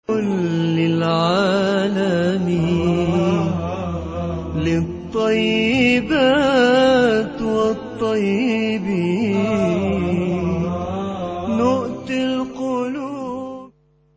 للعالمين للطيبات والطيبين نؤتي القلوب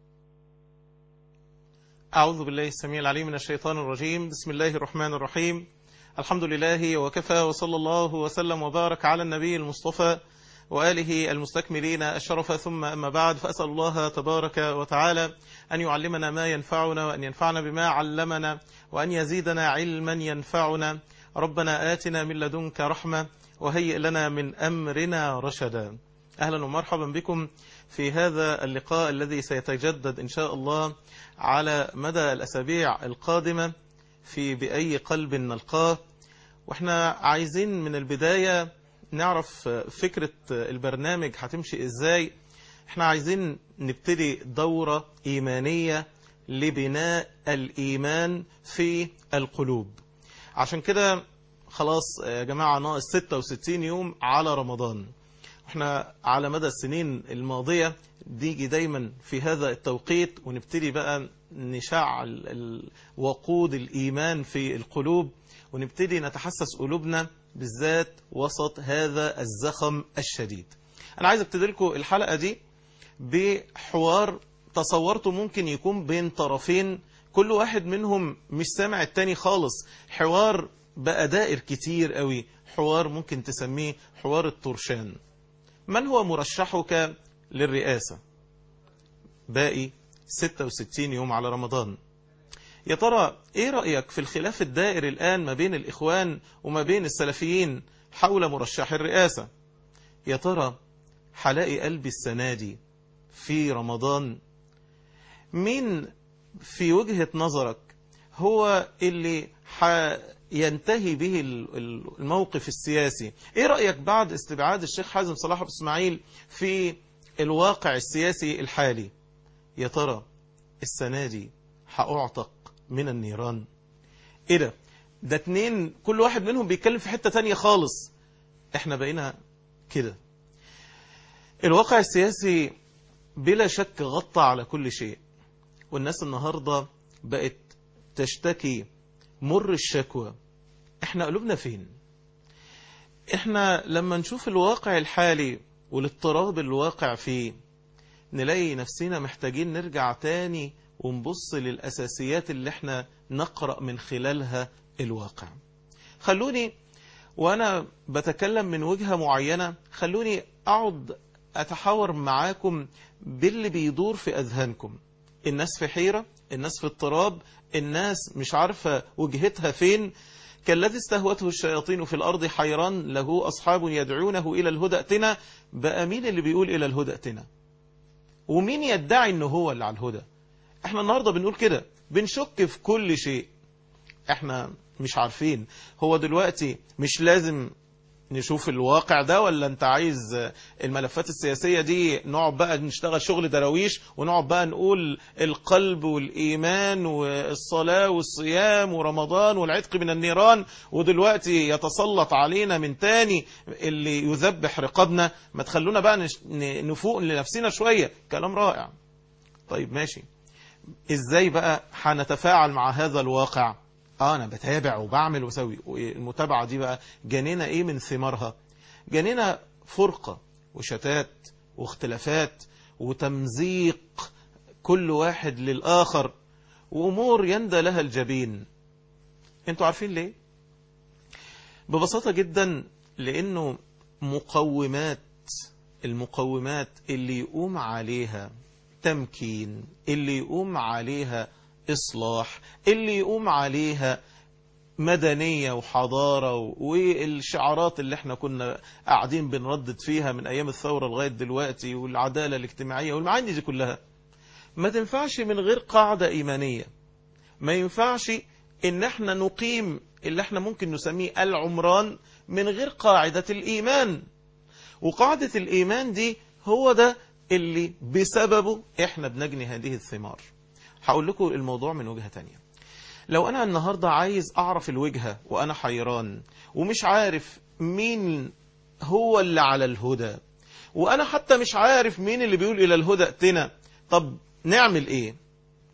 أعوذ بالله السميع العليم من الشيطان الرجيم بسم الله الرحمن الرحيم الحمد لله وكفى وصلى الله وسلم وبارك على النبي المصطفى وآله المستكملين الشرف ثم أما بعد فأسأل الله تبارك وتعالى أن يعلمنا ما ينفعنا وأن ينفعنا بما علمنا وأن يزيدنا علما ينفعنا ربنا آتنا من لدنك رحمة وهيئ لنا من أمرنا رشدا أهلا ومرحبا بكم في هذا اللقاء الذي سيتجدد إن شاء الله على مدى الأسابيع القادمة في بأي قلب نلقاه واحنا عايزين من البداية نعرف فكرة البرنامج هتمشي ازاي احنا عايزين نبتدي دورة ايمانية لبناء الايمان في القلوب عشان كده خلاص يا جماعة ناقص 66 يوم على رمضان احنا على مدى السنين الماضية نيجي دايما في هذا التوقيت ونبتدي بقى نشعل وقود الإيمان في القلوب ونبتدي نتحسس قلوبنا بالذات وسط هذا الزخم الشديد أنا عايز ابتدي لكم الحلقة دي بحوار تصورته ممكن يكون بين طرفين كل واحد منهم مش سامع التاني خالص حوار بقى دائر كتير قوي حوار ممكن تسميه حوار الطرشان من هو مرشحك للرئاسة باقي 66 يوم على رمضان يا ترى ايه رأيك في الخلاف الدائر الآن ما بين الإخوان وما بين السلفيين حول مرشح الرئاسة يا ترى حلاقي قلبي السنة دي في رمضان مين في وجهة نظرك هو اللي ينتهي به الموقف السياسي ايه رأيك بعد استبعاد الشيخ حازم صلاح ابو اسماعيل في الواقع السياسي الحالي يا ترى السنة دي هأعتق من النيران ايه ده ده اتنين كل واحد منهم بيتكلم في حتة تانية خالص احنا بقينا كده الواقع السياسي بلا شك غطى على كل شيء والناس النهاردة بقت تشتكي مر الشكوى احنا قلوبنا فين احنا لما نشوف الواقع الحالي والاضطراب الواقع فيه نلاقي نفسنا محتاجين نرجع تاني ونبص للأساسيات اللي احنا نقرأ من خلالها الواقع خلوني وأنا بتكلم من وجهة معينة خلوني أقعد أتحاور معاكم باللي بيدور في أذهانكم الناس في حيرة الناس في اضطراب الناس مش عارفة وجهتها فين كالذي استهوته الشياطين في الأرض حيران له أصحاب يدعونه إلى الهدى اتنا بقى مين اللي بيقول إلى الهدى اتنا ومين يدعي انه هو اللي على الهدى احنا النهاردة بنقول كده بنشك في كل شيء احنا مش عارفين هو دلوقتي مش لازم نشوف الواقع ده ولا انت عايز الملفات السياسية دي نقعد بقى نشتغل شغل دراويش ونقعد بقى نقول القلب والإيمان والصلاة والصيام ورمضان والعتق من النيران ودلوقتي يتسلط علينا من تاني اللي يذبح رقابنا ما تخلونا بقى نفوق لنفسنا شوية كلام رائع طيب ماشي ازاي بقى هنتفاعل مع هذا الواقع اه انا بتابع وبعمل وسوي المتابعة دي بقى جانينا ايه من ثمارها جانينا فرقة وشتات واختلافات وتمزيق كل واحد للآخر وأمور يندى لها الجبين انتوا عارفين ليه ببساطة جدا لأنه مقومات المقومات اللي يقوم عليها تمكين اللي يقوم عليها إصلاح اللي يقوم عليها مدنية وحضارة والشعارات اللي احنا كنا قاعدين بنردد فيها من أيام الثورة لغاية دلوقتي والعدالة الاجتماعية والمعاني دي كلها ما تنفعش من غير قاعدة إيمانية ما ينفعش ان احنا نقيم اللي احنا ممكن نسميه العمران من غير قاعدة الإيمان وقاعدة الإيمان دي هو ده اللي بسببه احنا بنجني هذه الثمار هقول لكم الموضوع من وجهة تانية لو أنا النهاردة عايز أعرف الوجهة وأنا حيران ومش عارف مين هو اللي على الهدى وأنا حتى مش عارف مين اللي بيقول إلى الهدى ائتنا طب نعمل إيه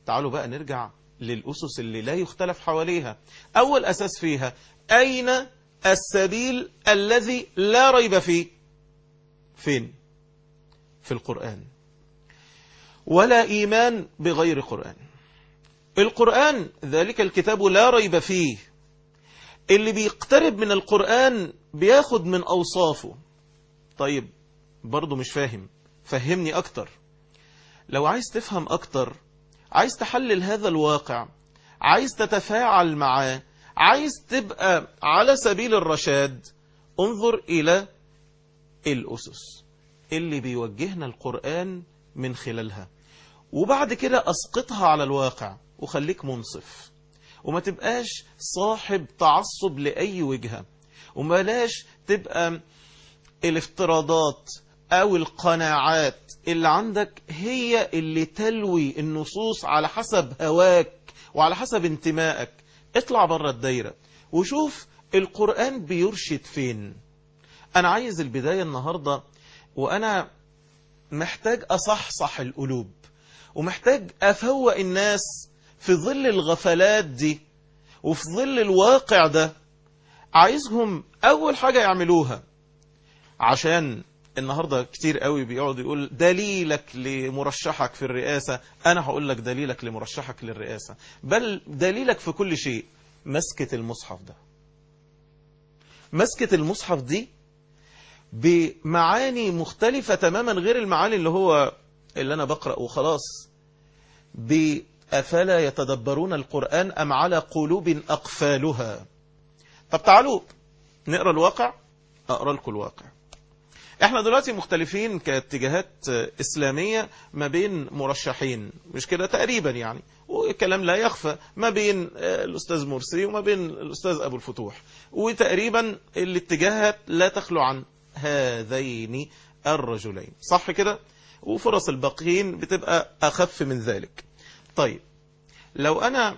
تعالوا بقى نرجع للأسس اللي لا يختلف حواليها أول أساس فيها أين السبيل الذي لا ريب فيه فين في القرآن ولا إيمان بغير قرآن القرآن ذلك الكتاب لا ريب فيه اللي بيقترب من القرآن بياخد من أوصافه طيب برضو مش فاهم فهمني أكتر لو عايز تفهم أكتر عايز تحلل هذا الواقع عايز تتفاعل معاه عايز تبقى على سبيل الرشاد انظر إلى الأسس اللي بيوجهنا القرآن من خلالها وبعد كده أسقطها على الواقع وخليك منصف وما تبقاش صاحب تعصب لأي وجهة وما لاش تبقى الافتراضات أو القناعات اللي عندك هي اللي تلوي النصوص على حسب هواك وعلى حسب انتمائك اطلع بره الدايرة وشوف القرآن بيرشد فين أنا عايز البداية النهاردة وأنا محتاج أصحصح القلوب ومحتاج أفوق الناس في ظل الغفلات دي وفي ظل الواقع ده عايزهم أول حاجة يعملوها عشان النهاردة كتير قوي بيقعد يقول دليلك لمرشحك في الرئاسة أنا هقول لك دليلك لمرشحك للرئاسة بل دليلك في كل شيء مسكة المصحف ده مسكة المصحف دي بمعاني مختلفة تماما غير المعاني اللي هو اللي أنا بقرأ وخلاص أفلا يتدبرون القرآن أم على قلوب أقفالها طب تعالوا نقرأ الواقع أقرأ لكم الواقع احنا دلوقتي مختلفين كاتجاهات إسلامية ما بين مرشحين مش كده تقريبا يعني والكلام لا يخفى ما بين الأستاذ مرسي وما بين الأستاذ أبو الفتوح وتقريبا الاتجاهات لا تخلو عن هذين الرجلين صح كده وفرص الباقيين بتبقى أخف من ذلك طيب لو أنا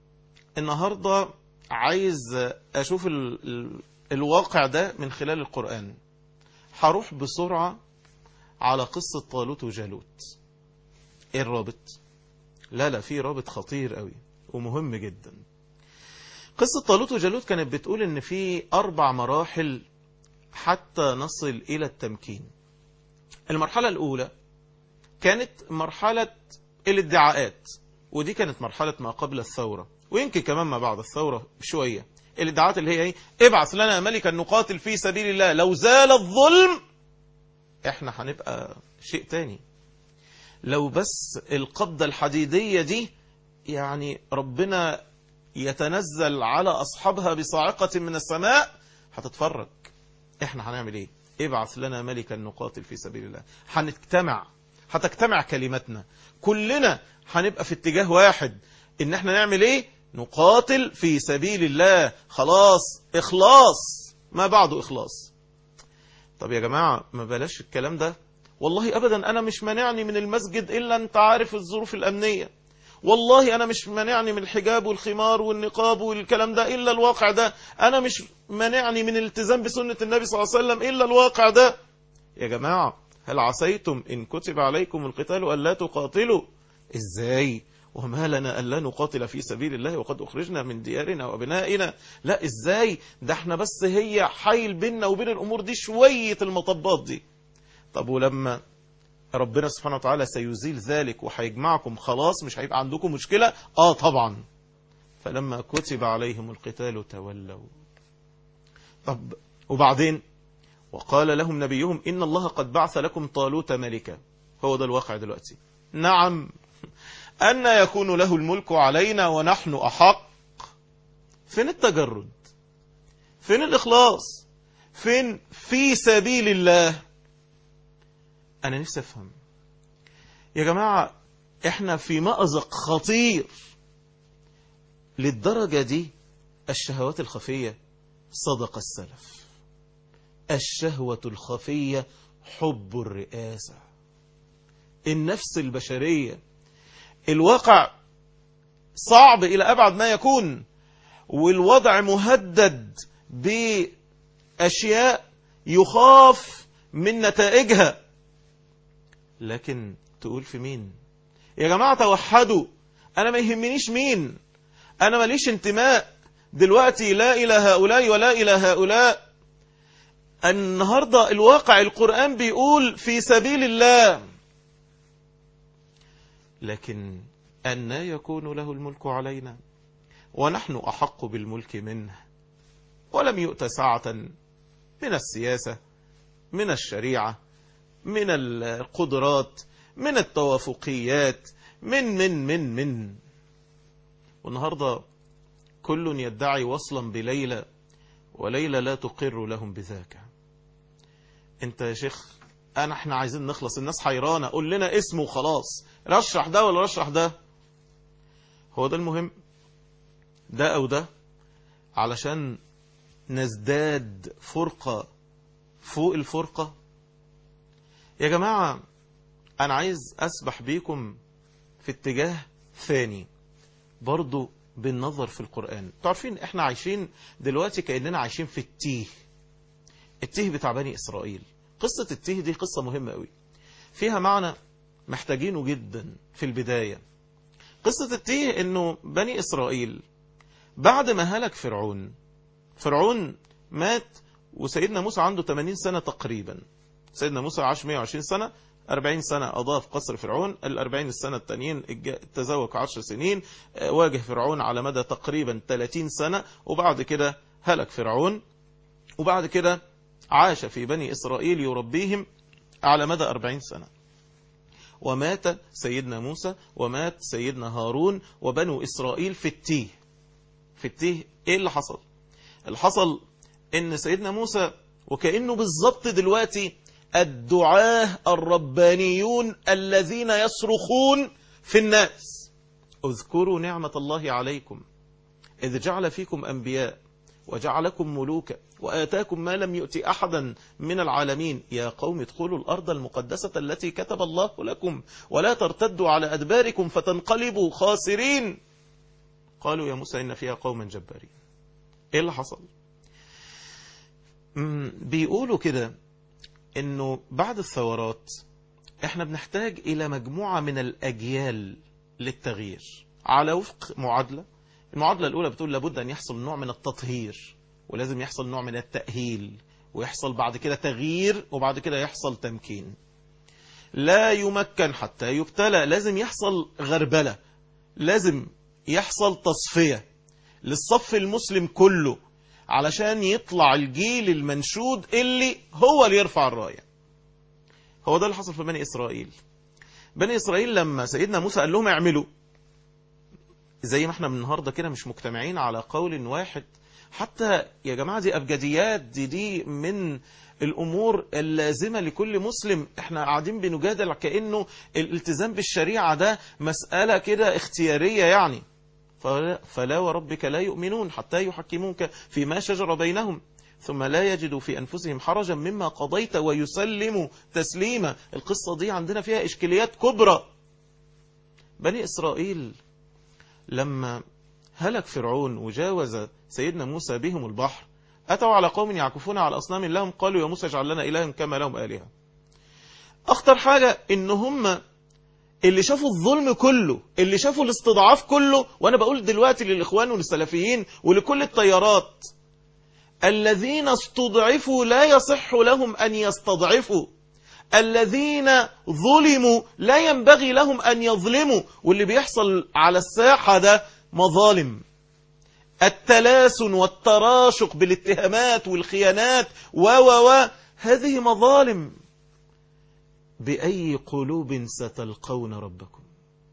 النهاردة عايز أشوف ال ال الواقع ده من خلال القرآن هروح بسرعة على قصة طالوت وجالوت ايه الرابط لا لا في رابط خطير قوي ومهم جدا قصة طالوت وجالوت كانت بتقول ان في اربع مراحل حتى نصل الى التمكين المرحلة الاولى كانت مرحلة الادعاءات ودي كانت مرحلة ما قبل الثورة ويمكن كمان ما بعد الثورة بشوية الادعاءات اللي هي ايه ابعث لنا ملكا نقاتل في سبيل الله لو زال الظلم احنا هنبقى شيء تاني لو بس القبضة الحديدية دي يعني ربنا يتنزل على أصحابها بصاعقة من السماء هتتفرج احنا هنعمل ايه ابعث لنا ملكا نقاتل في سبيل الله هنجتمع هتجتمع كلمتنا كلنا هنبقى في اتجاه واحد ان احنا نعمل ايه نقاتل في سبيل الله خلاص اخلاص ما بعده اخلاص طب يا جماعة ما بلاش الكلام ده والله ابدا انا مش مانعني من المسجد الا انت عارف الظروف الامنية والله انا مش مانعني من الحجاب والخمار والنقاب والكلام ده الا الواقع ده انا مش مانعني من الالتزام بسنة النبي صلى الله عليه وسلم الا الواقع ده يا جماعة هل عسيتم ان كتب عليكم القتال الا تقاتلوا ازاي وما لنا ألا نقاتل في سبيل الله وقد أخرجنا من ديارنا وأبنائنا لا إزاي ده احنا بس هي حيل بيننا وبين الأمور دي شوية المطبات دي طب ولما ربنا سبحانه وتعالى سيزيل ذلك وهيجمعكم خلاص مش هيبقى عندكم مشكلة آه طبعا فلما كتب عليهم القتال تولوا طب وبعدين وقال لهم نبيهم إن الله قد بعث لكم طالوت ملكا هو ده الواقع دلوقتي نعم أن يكون له الملك علينا ونحن أحق فين التجرد فين الإخلاص فين في سبيل الله أنا نفسي أفهم يا جماعة إحنا في مأزق خطير للدرجة دي الشهوات الخفية صدق السلف الشهوة الخفية حب الرئاسة النفس البشرية الواقع صعب إلى أبعد ما يكون والوضع مهدد بأشياء يخاف من نتائجها لكن تقول في مين يا جماعة توحدوا أنا ما يهمنيش مين أنا ماليش انتماء دلوقتي لا إلى هؤلاء ولا إلى هؤلاء النهاردة الواقع القرآن بيقول في سبيل الله لكن أن يكون له الملك علينا ونحن أحق بالملك منه ولم يؤت سعة من السياسة من الشريعة من القدرات من التوافقيات من من من من والنهاردة كل يدعي وصلا بليلى وليلى لا تقر لهم بذاك انت يا شيخ انا احنا عايزين نخلص الناس حيرانة قول لنا اسمه وخلاص رشح ده ولا رشح ده هو ده المهم ده او ده علشان نزداد فرقة فوق الفرقة يا جماعة انا عايز اسبح بيكم في اتجاه ثاني برضو بالنظر في القرآن تعرفين احنا عايشين دلوقتي كأننا عايشين في التيه التيه بتاع بني إسرائيل قصة التيه دي قصة مهمة قوي فيها معنى محتاجينه جدا في البداية قصة التيه انه بني إسرائيل بعد ما هلك فرعون فرعون مات وسيدنا موسى عنده 80 سنة تقريبا سيدنا موسى عاش 120 سنة 40 سنة أضاف قصر فرعون ال 40 السنة التانيين تزوج 10 سنين واجه فرعون على مدى تقريبا 30 سنة وبعد كده هلك فرعون وبعد كده عاش في بني إسرائيل يربيهم على مدى 40 سنة ومات سيدنا موسى ومات سيدنا هارون وبنو إسرائيل في التيه في التيه إيه اللي حصل اللي حصل إن سيدنا موسى وكأنه بالظبط دلوقتي الدعاه الربانيون الذين يصرخون في الناس اذكروا نعمة الله عليكم إذ جعل فيكم أنبياء وجعلكم ملوكا وآتاكم ما لم يؤتي أحدا من العالمين يا قوم ادخلوا الأرض المقدسة التي كتب الله لكم ولا ترتدوا على أدباركم فتنقلبوا خاسرين قالوا يا موسى إن فيها قوما جبارين إيه اللي حصل بيقولوا كده انه بعد الثورات احنا بنحتاج الى مجموعة من الاجيال للتغيير على وفق معادلة المعادلة الاولى بتقول لابد ان يحصل نوع من التطهير ولازم يحصل نوع من التأهيل ويحصل بعد كده تغيير وبعد كده يحصل تمكين لا يمكن حتى يبتلى لازم يحصل غربلة لازم يحصل تصفية للصف المسلم كله علشان يطلع الجيل المنشود اللي هو اللي يرفع الراية هو ده اللي حصل في بني إسرائيل بني إسرائيل لما سيدنا موسى قال لهم اعملوا زي ما احنا من النهاردة كده مش مجتمعين على قول واحد حتى يا جماعة دي أبجديات دي دي من الأمور اللازمة لكل مسلم احنا قاعدين بنجادل كأنه الالتزام بالشريعة ده مسألة كده اختيارية يعني فلا وربك لا يؤمنون حتى يحكموك فيما شجر بينهم ثم لا يجدوا في أنفسهم حرجا مما قضيت ويسلموا تسليما القصة دي عندنا فيها إشكاليات كبرى بني إسرائيل لما هلك فرعون وجاوز سيدنا موسى بهم البحر أتوا على قوم يعكفون على أصنام لهم قالوا يا موسى اجعل لنا إلها كما لهم آلهة أخطر حاجة إن هم اللي شافوا الظلم كله اللي شافوا الاستضعاف كله وانا بقول دلوقتي للاخوان والسلفيين ولكل التيارات الذين استضعفوا لا يصح لهم ان يستضعفوا الذين ظلموا لا ينبغي لهم ان يظلموا واللي بيحصل على الساحة ده مظالم التلاسن والتراشق بالاتهامات والخيانات و و و هذه مظالم بأي قلوب ستلقون ربكم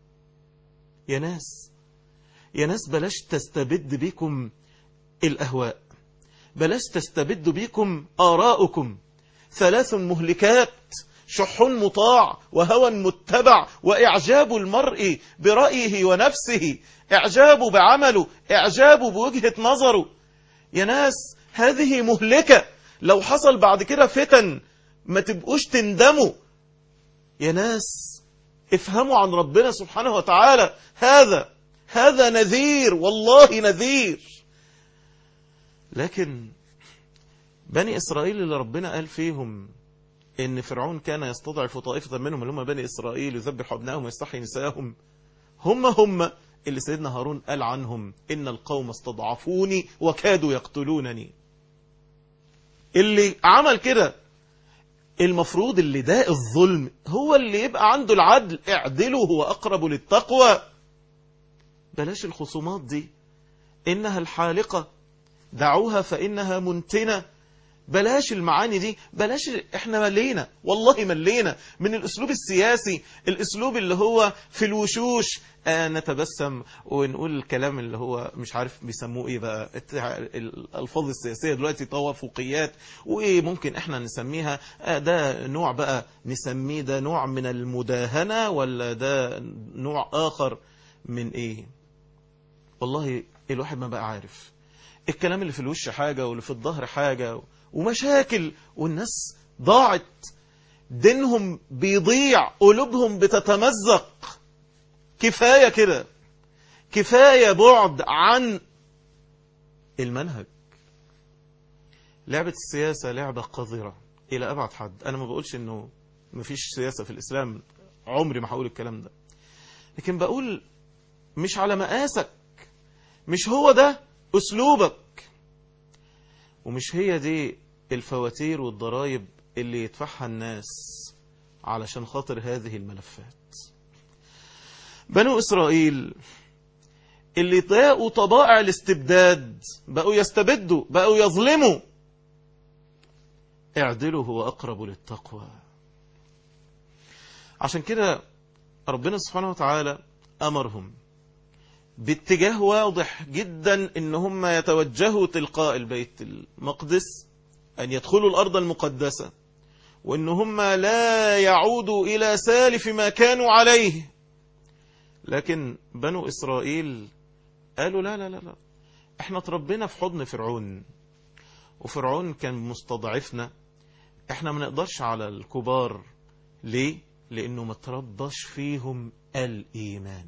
يا ناس يا ناس بلاش تستبد بكم الأهواء بلاش تستبد بكم آراؤكم ثلاث مهلكات شح مطاع وهوى متبع وإعجاب المرء برأيه ونفسه إعجابه بعمله إعجابه بوجهة نظره يا ناس هذه مهلكة لو حصل بعد كده فتن ما تبقوش تندموا يا ناس افهموا عن ربنا سبحانه وتعالى هذا هذا نذير والله نذير لكن بني إسرائيل اللي ربنا قال فيهم إن فرعون كان يستضعف طائفة منهم اللي هم بني إسرائيل يذبح أبنائهم ويستحيي نساءهم هم هم اللي سيدنا هارون قال عنهم إن القوم استضعفوني وكادوا يقتلونني اللي عمل كده المفروض اللي ده الظلم هو اللي يبقى عنده العدل اعدلوا هو أقرب للتقوى بلاش الخصومات دي إنها الحالقة دعوها فإنها منتنة بلاش المعاني دي بلاش احنا ملينا والله ملينا من الاسلوب السياسي الاسلوب اللي هو في الوشوش آه نتبسم ونقول الكلام اللي هو مش عارف بيسموه ايه بقى الالفاظ السياسيه دلوقتي توافقيات وممكن احنا نسميها آه ده نوع بقى نسميه ده نوع من المداهنه ولا ده نوع اخر من ايه والله الواحد ما بقى عارف الكلام اللي في الوش حاجه واللي في الظهر حاجه ومشاكل والناس ضاعت دينهم بيضيع قلوبهم بتتمزق كفاية كده كفاية بعد عن المنهج لعبة السياسة لعبة قذرة إلى أبعد حد أنا ما بقولش إنه مفيش سياسة في الإسلام عمري ما هقول الكلام ده لكن بقول مش على مقاسك مش هو ده أسلوبك ومش هي دي الفواتير والضرائب اللي يدفعها الناس علشان خاطر هذه الملفات بنو إسرائيل اللي ضاقوا طبائع الاستبداد بقوا يستبدوا بقوا يظلموا اعدلوا هو أقرب للتقوى عشان كده ربنا سبحانه وتعالى أمرهم باتجاه واضح جدا ان هم يتوجهوا تلقاء البيت المقدس ان يدخلوا الارض المقدسة وان هم لا يعودوا الى سالف ما كانوا عليه لكن بنو اسرائيل قالوا لا لا لا لا احنا تربينا في حضن فرعون وفرعون كان مستضعفنا احنا ما نقدرش على الكبار ليه لانه ما تربش فيهم الايمان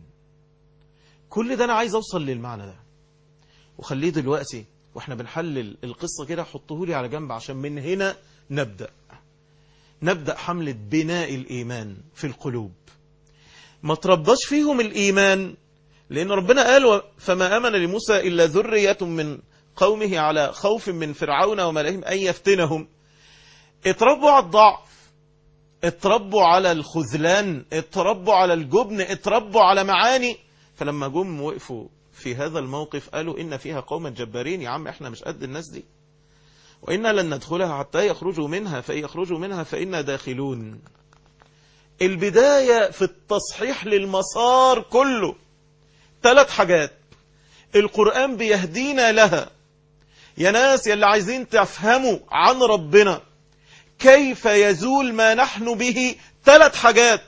كل ده انا عايز اوصل للمعنى ده وخليه دلوقتي واحنا بنحلل القصة كده حطه لي على جنب عشان من هنا نبدأ نبدأ حملة بناء الإيمان في القلوب ما ترباش فيهم الإيمان لأن ربنا قال فما أمن لموسى إلا ذرية من قومه على خوف من فرعون وملئهم أن يفتنهم اتربوا على الضعف اتربوا على الخذلان اتربوا على الجبن اتربوا على معاني فلما جم وقفوا في هذا الموقف قالوا إن فيها قوما جبارين يا عم احنا مش قد الناس دي وإنا لن ندخلها حتى يخرجوا منها فإن يخرجوا منها فإنا داخلون البداية في التصحيح للمسار كله ثلاث حاجات القرآن بيهدينا لها يا ناس يلي عايزين تفهموا عن ربنا كيف يزول ما نحن به ثلاث حاجات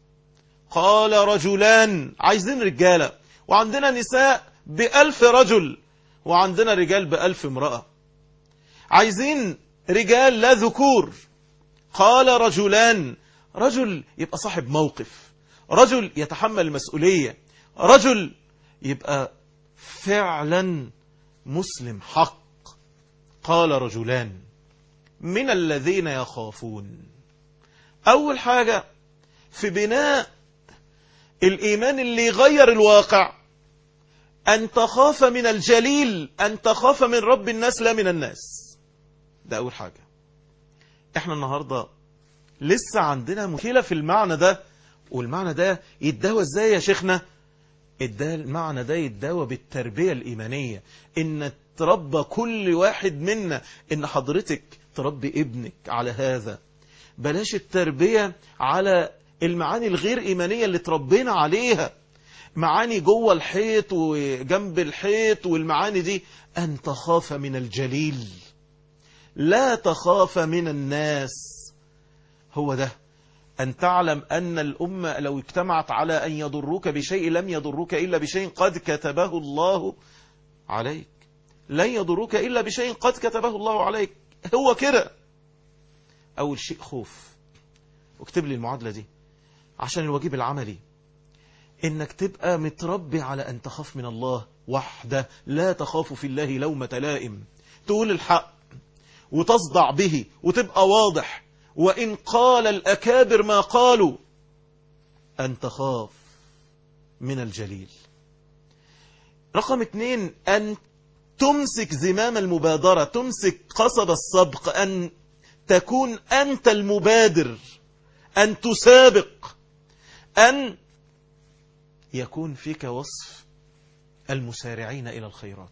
قال رجلان عايزين رجالة وعندنا نساء بألف رجل وعندنا رجال بألف امرأة عايزين رجال لا ذكور قال رجلان رجل يبقى صاحب موقف رجل يتحمل المسؤولية رجل يبقى فعلا مسلم حق قال رجلان من الذين يخافون أول حاجة في بناء الإيمان اللي يغير الواقع أن تخاف من الجليل أن تخاف من رب الناس لا من الناس ده أول حاجة احنا النهاردة لسه عندنا مشكلة في المعنى ده والمعنى ده يتداوى ازاي يا شيخنا الدا المعنى ده يتداوى بالتربية الإيمانية إن تربى كل واحد منا إن حضرتك تربي ابنك على هذا بلاش التربية على المعاني الغير إيمانية اللي تربينا عليها معاني جوه الحيط وجنب الحيط والمعاني دي أن تخاف من الجليل لا تخاف من الناس هو ده أن تعلم أن الأمة لو اجتمعت على أن يضروك بشيء لم يضروك إلا بشيء قد كتبه الله عليك لن يضروك إلا بشيء قد كتبه الله عليك هو كده أول شيء خوف واكتب لي المعادلة دي عشان الواجب العملي إنك تبقى متربي على أن تخاف من الله وحده لا تخاف في الله لومة لائم تقول الحق وتصدع به وتبقى واضح وإن قال الأكابر ما قالوا أن تخاف من الجليل رقم اتنين أن تمسك زمام المبادرة تمسك قصب السبق أن تكون أنت المبادر أن تسابق أن يكون فيك وصف المسارعين إلى الخيرات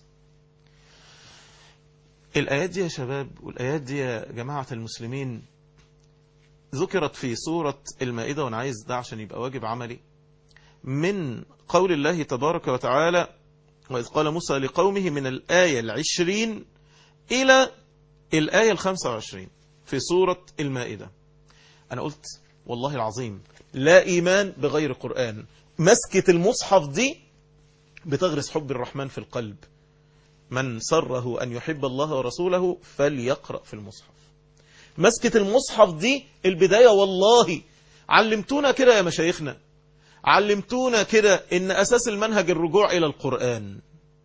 الآيات دي يا شباب والآيات دي يا جماعة المسلمين ذكرت في سورة المائدة وأنا عايز ده عشان يبقى واجب عملي من قول الله تبارك وتعالى وإذ قال موسى لقومه من الآية العشرين إلى الآية الخمسة وعشرين في سورة المائدة أنا قلت والله العظيم لا إيمان بغير قرآن مسكة المصحف دي بتغرس حب الرحمن في القلب من سره أن يحب الله ورسوله فليقرأ في المصحف مسكة المصحف دي البداية والله علمتونا كده يا مشايخنا علمتونا كده ان اساس المنهج الرجوع الى القرآن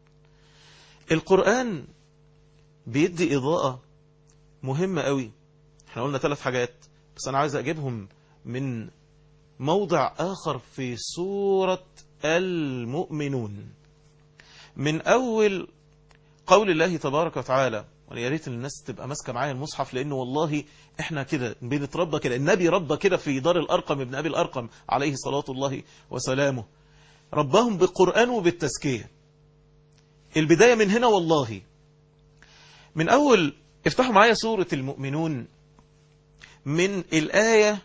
القرآن بيدي اضاءة مهمة قوي احنا قلنا ثلاث حاجات بس انا عايز اجيبهم من موضع اخر في سورة المؤمنون من اول قول الله تبارك وتعالى وانا يا ريت الناس تبقى ماسكه معايا المصحف لانه والله احنا كده بنتربى كده النبي ربى كده في دار الارقم ابن ابي الارقم عليه صلاه الله وسلامه رباهم بالقران وبالتزكيه البدايه من هنا والله من اول افتحوا معايا سوره المؤمنون من الايه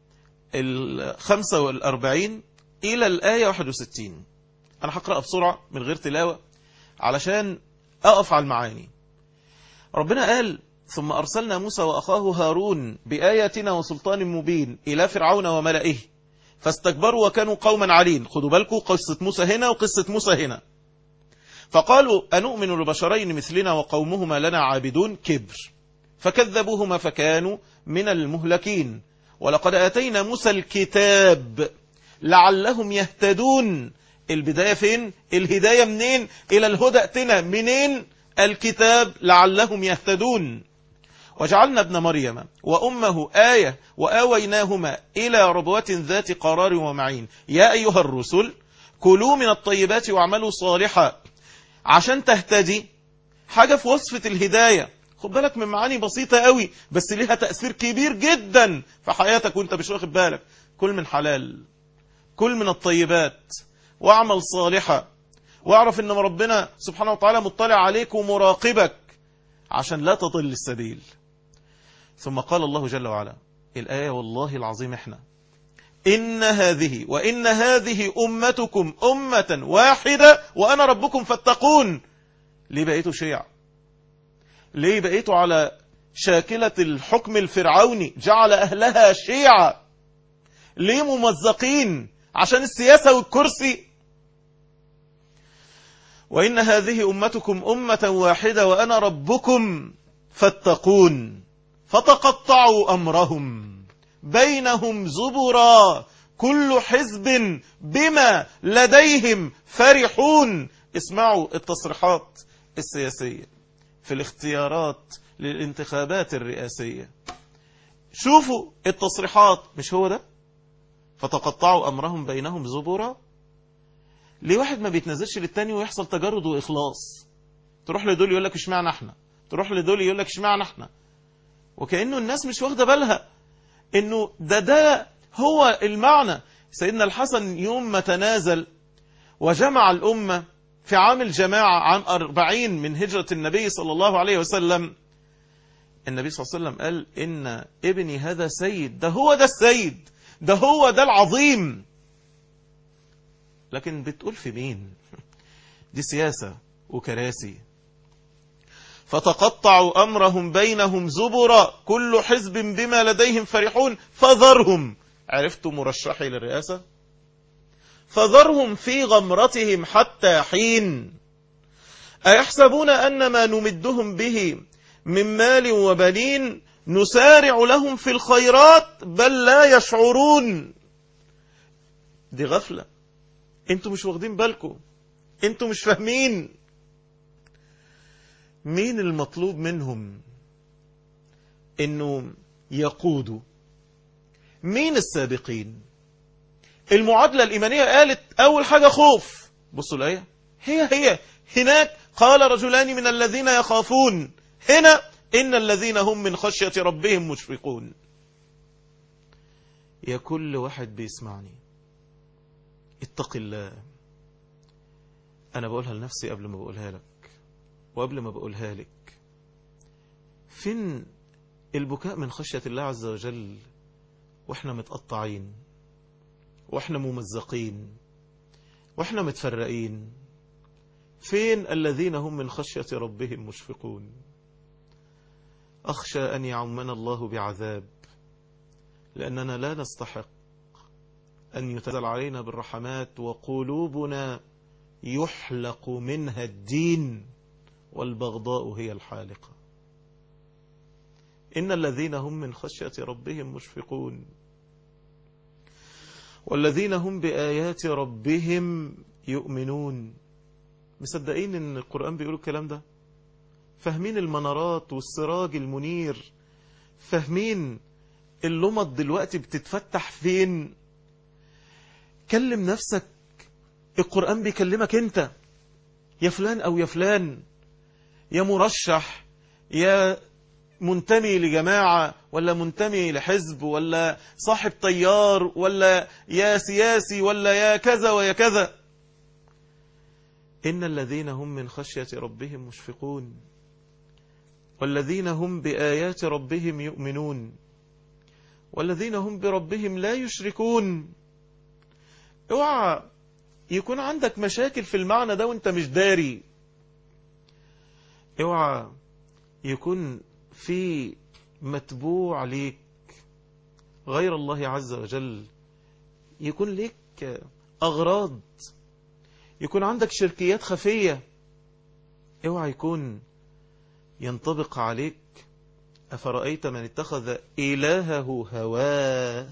الخمسة والأربعين إلى الآية 61 أنا هقرأ بسرعة من غير تلاوة علشان أقف على المعاني ربنا قال ثم أرسلنا موسى وأخاه هارون بآياتنا وسلطان مبين إلى فرعون وملئه فاستكبروا وكانوا قوما علين خدوا بالكم قصة موسى هنا وقصة موسى هنا فقالوا أنؤمن لبشرين مثلنا وقومهما لنا عابدون كبر فكذبوهما فكانوا من المهلكين ولقد آتينا موسى الكتاب لعلهم يهتدون البداية فين الهداية منين إلى الهدى اتنا منين الكتاب لعلهم يهتدون وجعلنا ابن مريم وأمه آية وآويناهما إلى ربوة ذات قرار ومعين يا أيها الرسل كلوا من الطيبات واعملوا صالحا عشان تهتدي حاجة في وصفة الهداية خد بالك من معاني بسيطة قوي بس ليها تأثير كبير جدا في حياتك وانت مش واخد بالك كل من حلال كل من الطيبات واعمل صالحا واعرف ان ربنا سبحانه وتعالى مطلع عليك ومراقبك عشان لا تضل السبيل ثم قال الله جل وعلا الآية والله العظيم احنا إن هذه وإن هذه أمتكم أمة واحدة وأنا ربكم فاتقون ليه بقيتوا شيع ليه بقيتوا على شاكلة الحكم الفرعوني جعل أهلها شيعة ليه ممزقين عشان السياسة والكرسي وإن هذه أمتكم أمة واحدة وأنا ربكم فاتقون فتقطعوا أمرهم بينهم زبرا كل حزب بما لديهم فرحون اسمعوا التصريحات السياسية في الاختيارات للانتخابات الرئاسية شوفوا التصريحات مش هو ده فتقطعوا أمرهم بينهم زبرا ليه واحد ما بيتنزلش للتاني ويحصل تجرد وإخلاص تروح لدول يقول لك اشمعنا احنا تروح لدول يقول لك اشمعنا احنا وكأنه الناس مش واخدة بالها انه ده ده هو المعنى سيدنا الحسن يوم ما تنازل وجمع الأمة في عام الجماعة عام أربعين من هجرة النبي صلى الله عليه وسلم النبي صلى الله عليه وسلم قال إن ابني هذا سيد ده هو ده السيد ده هو ده العظيم لكن بتقول في مين دي سياسة وكراسي فتقطعوا أمرهم بينهم زبرا كل حزب بما لديهم فرحون فذرهم عرفتوا مرشحي للرئاسة فذرهم في غمرتهم حتى حين أيحسبون أن ما نمدهم به من مال وبنين نسارع لهم في الخيرات بل لا يشعرون دي غفلة انتوا مش واخدين بالكم انتوا مش فاهمين مين المطلوب منهم انه يقودوا مين السابقين المعادلة الإيمانية قالت أول حاجة خوف بصوا الآية هي هي هناك قال رجلان من الذين يخافون هنا إن الذين هم من خشية ربهم مشفقون يا كل واحد بيسمعني اتق الله أنا بقولها لنفسي قبل ما بقولها لك وقبل ما بقولها لك فين البكاء من خشية الله عز وجل واحنا متقطعين واحنا ممزقين واحنا متفرقين فين الذين هم من خشية ربهم مشفقون أخشى أن يعمنا الله بعذاب لأننا لا نستحق أن يتزل علينا بالرحمات وقلوبنا يحلق منها الدين والبغضاء هي الحالقة إن الذين هم من خشية ربهم مشفقون والذين هم بآيات ربهم يؤمنون مصدقين ان القرآن بيقول الكلام ده فاهمين المنارات والسراج المنير فاهمين اللمط دلوقتي بتتفتح فين كلم نفسك القرآن بيكلمك انت يا فلان او يا فلان يا مرشح يا منتمي لجماعة ولا منتمي لحزب ولا صاحب طيار ولا يا سياسي ولا يا كذا ويا كذا إن الذين هم من خشية ربهم مشفقون والذين هم بآيات ربهم يؤمنون والذين هم بربهم لا يشركون اوعى يكون عندك مشاكل في المعنى ده وانت مش داري اوعى يكون في متبوع ليك غير الله عز وجل يكون ليك أغراض يكون عندك شركيات خفية اوعى يكون ينطبق عليك أفرأيت من اتخذ إلهه هواه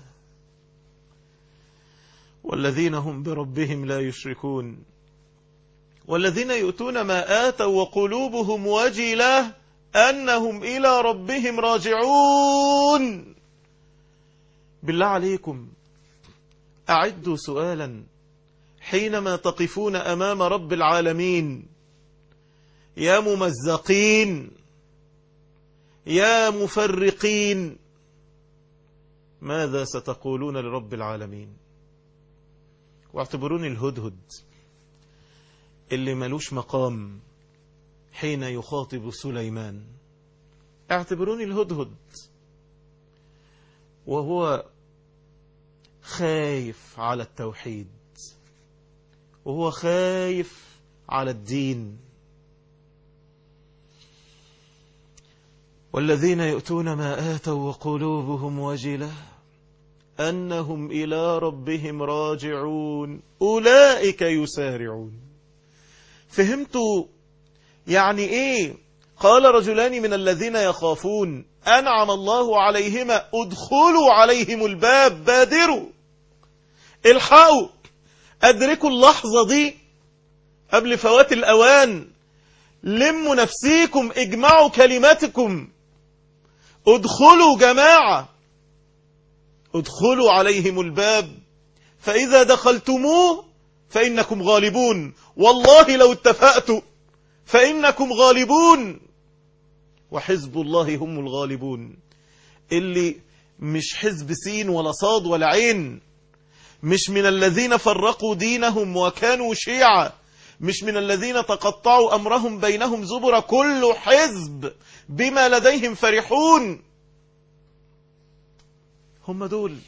والذين هم بربهم لا يشركون والذين يؤتون ما آتوا وقلوبهم وجلة أنهم إلى ربهم راجعون بالله عليكم أعدوا سؤالا حينما تقفون أمام رب العالمين يا ممزقين يا مفرقين ماذا ستقولون لرب العالمين واعتبروني الهدهد اللي ملوش مقام حين يخاطب سليمان اعتبروني الهدهد وهو خايف على التوحيد وهو خايف على الدين والذين يؤتون ما آتوا وقلوبهم وجلة أنهم إلى ربهم راجعون أولئك يسارعون فهمتوا يعني إيه قال رجلان من الذين يخافون أنعم الله عليهما ادخلوا عليهم الباب بادروا الحقوا أدركوا اللحظة دي قبل فوات الأوان لموا نفسيكم اجمعوا كلماتكم ادخلوا جماعة ادخلوا عليهم الباب فإذا دخلتموه فإنكم غالبون والله لو اتفأتوا فإنكم غالبون وحزب الله هم الغالبون اللي مش حزب سين ولا صاد ولا عين مش من الذين فرقوا دينهم وكانوا شيعا مش من الذين تقطعوا أمرهم بينهم زبر كل حزب بما لديهم فرحون هم دول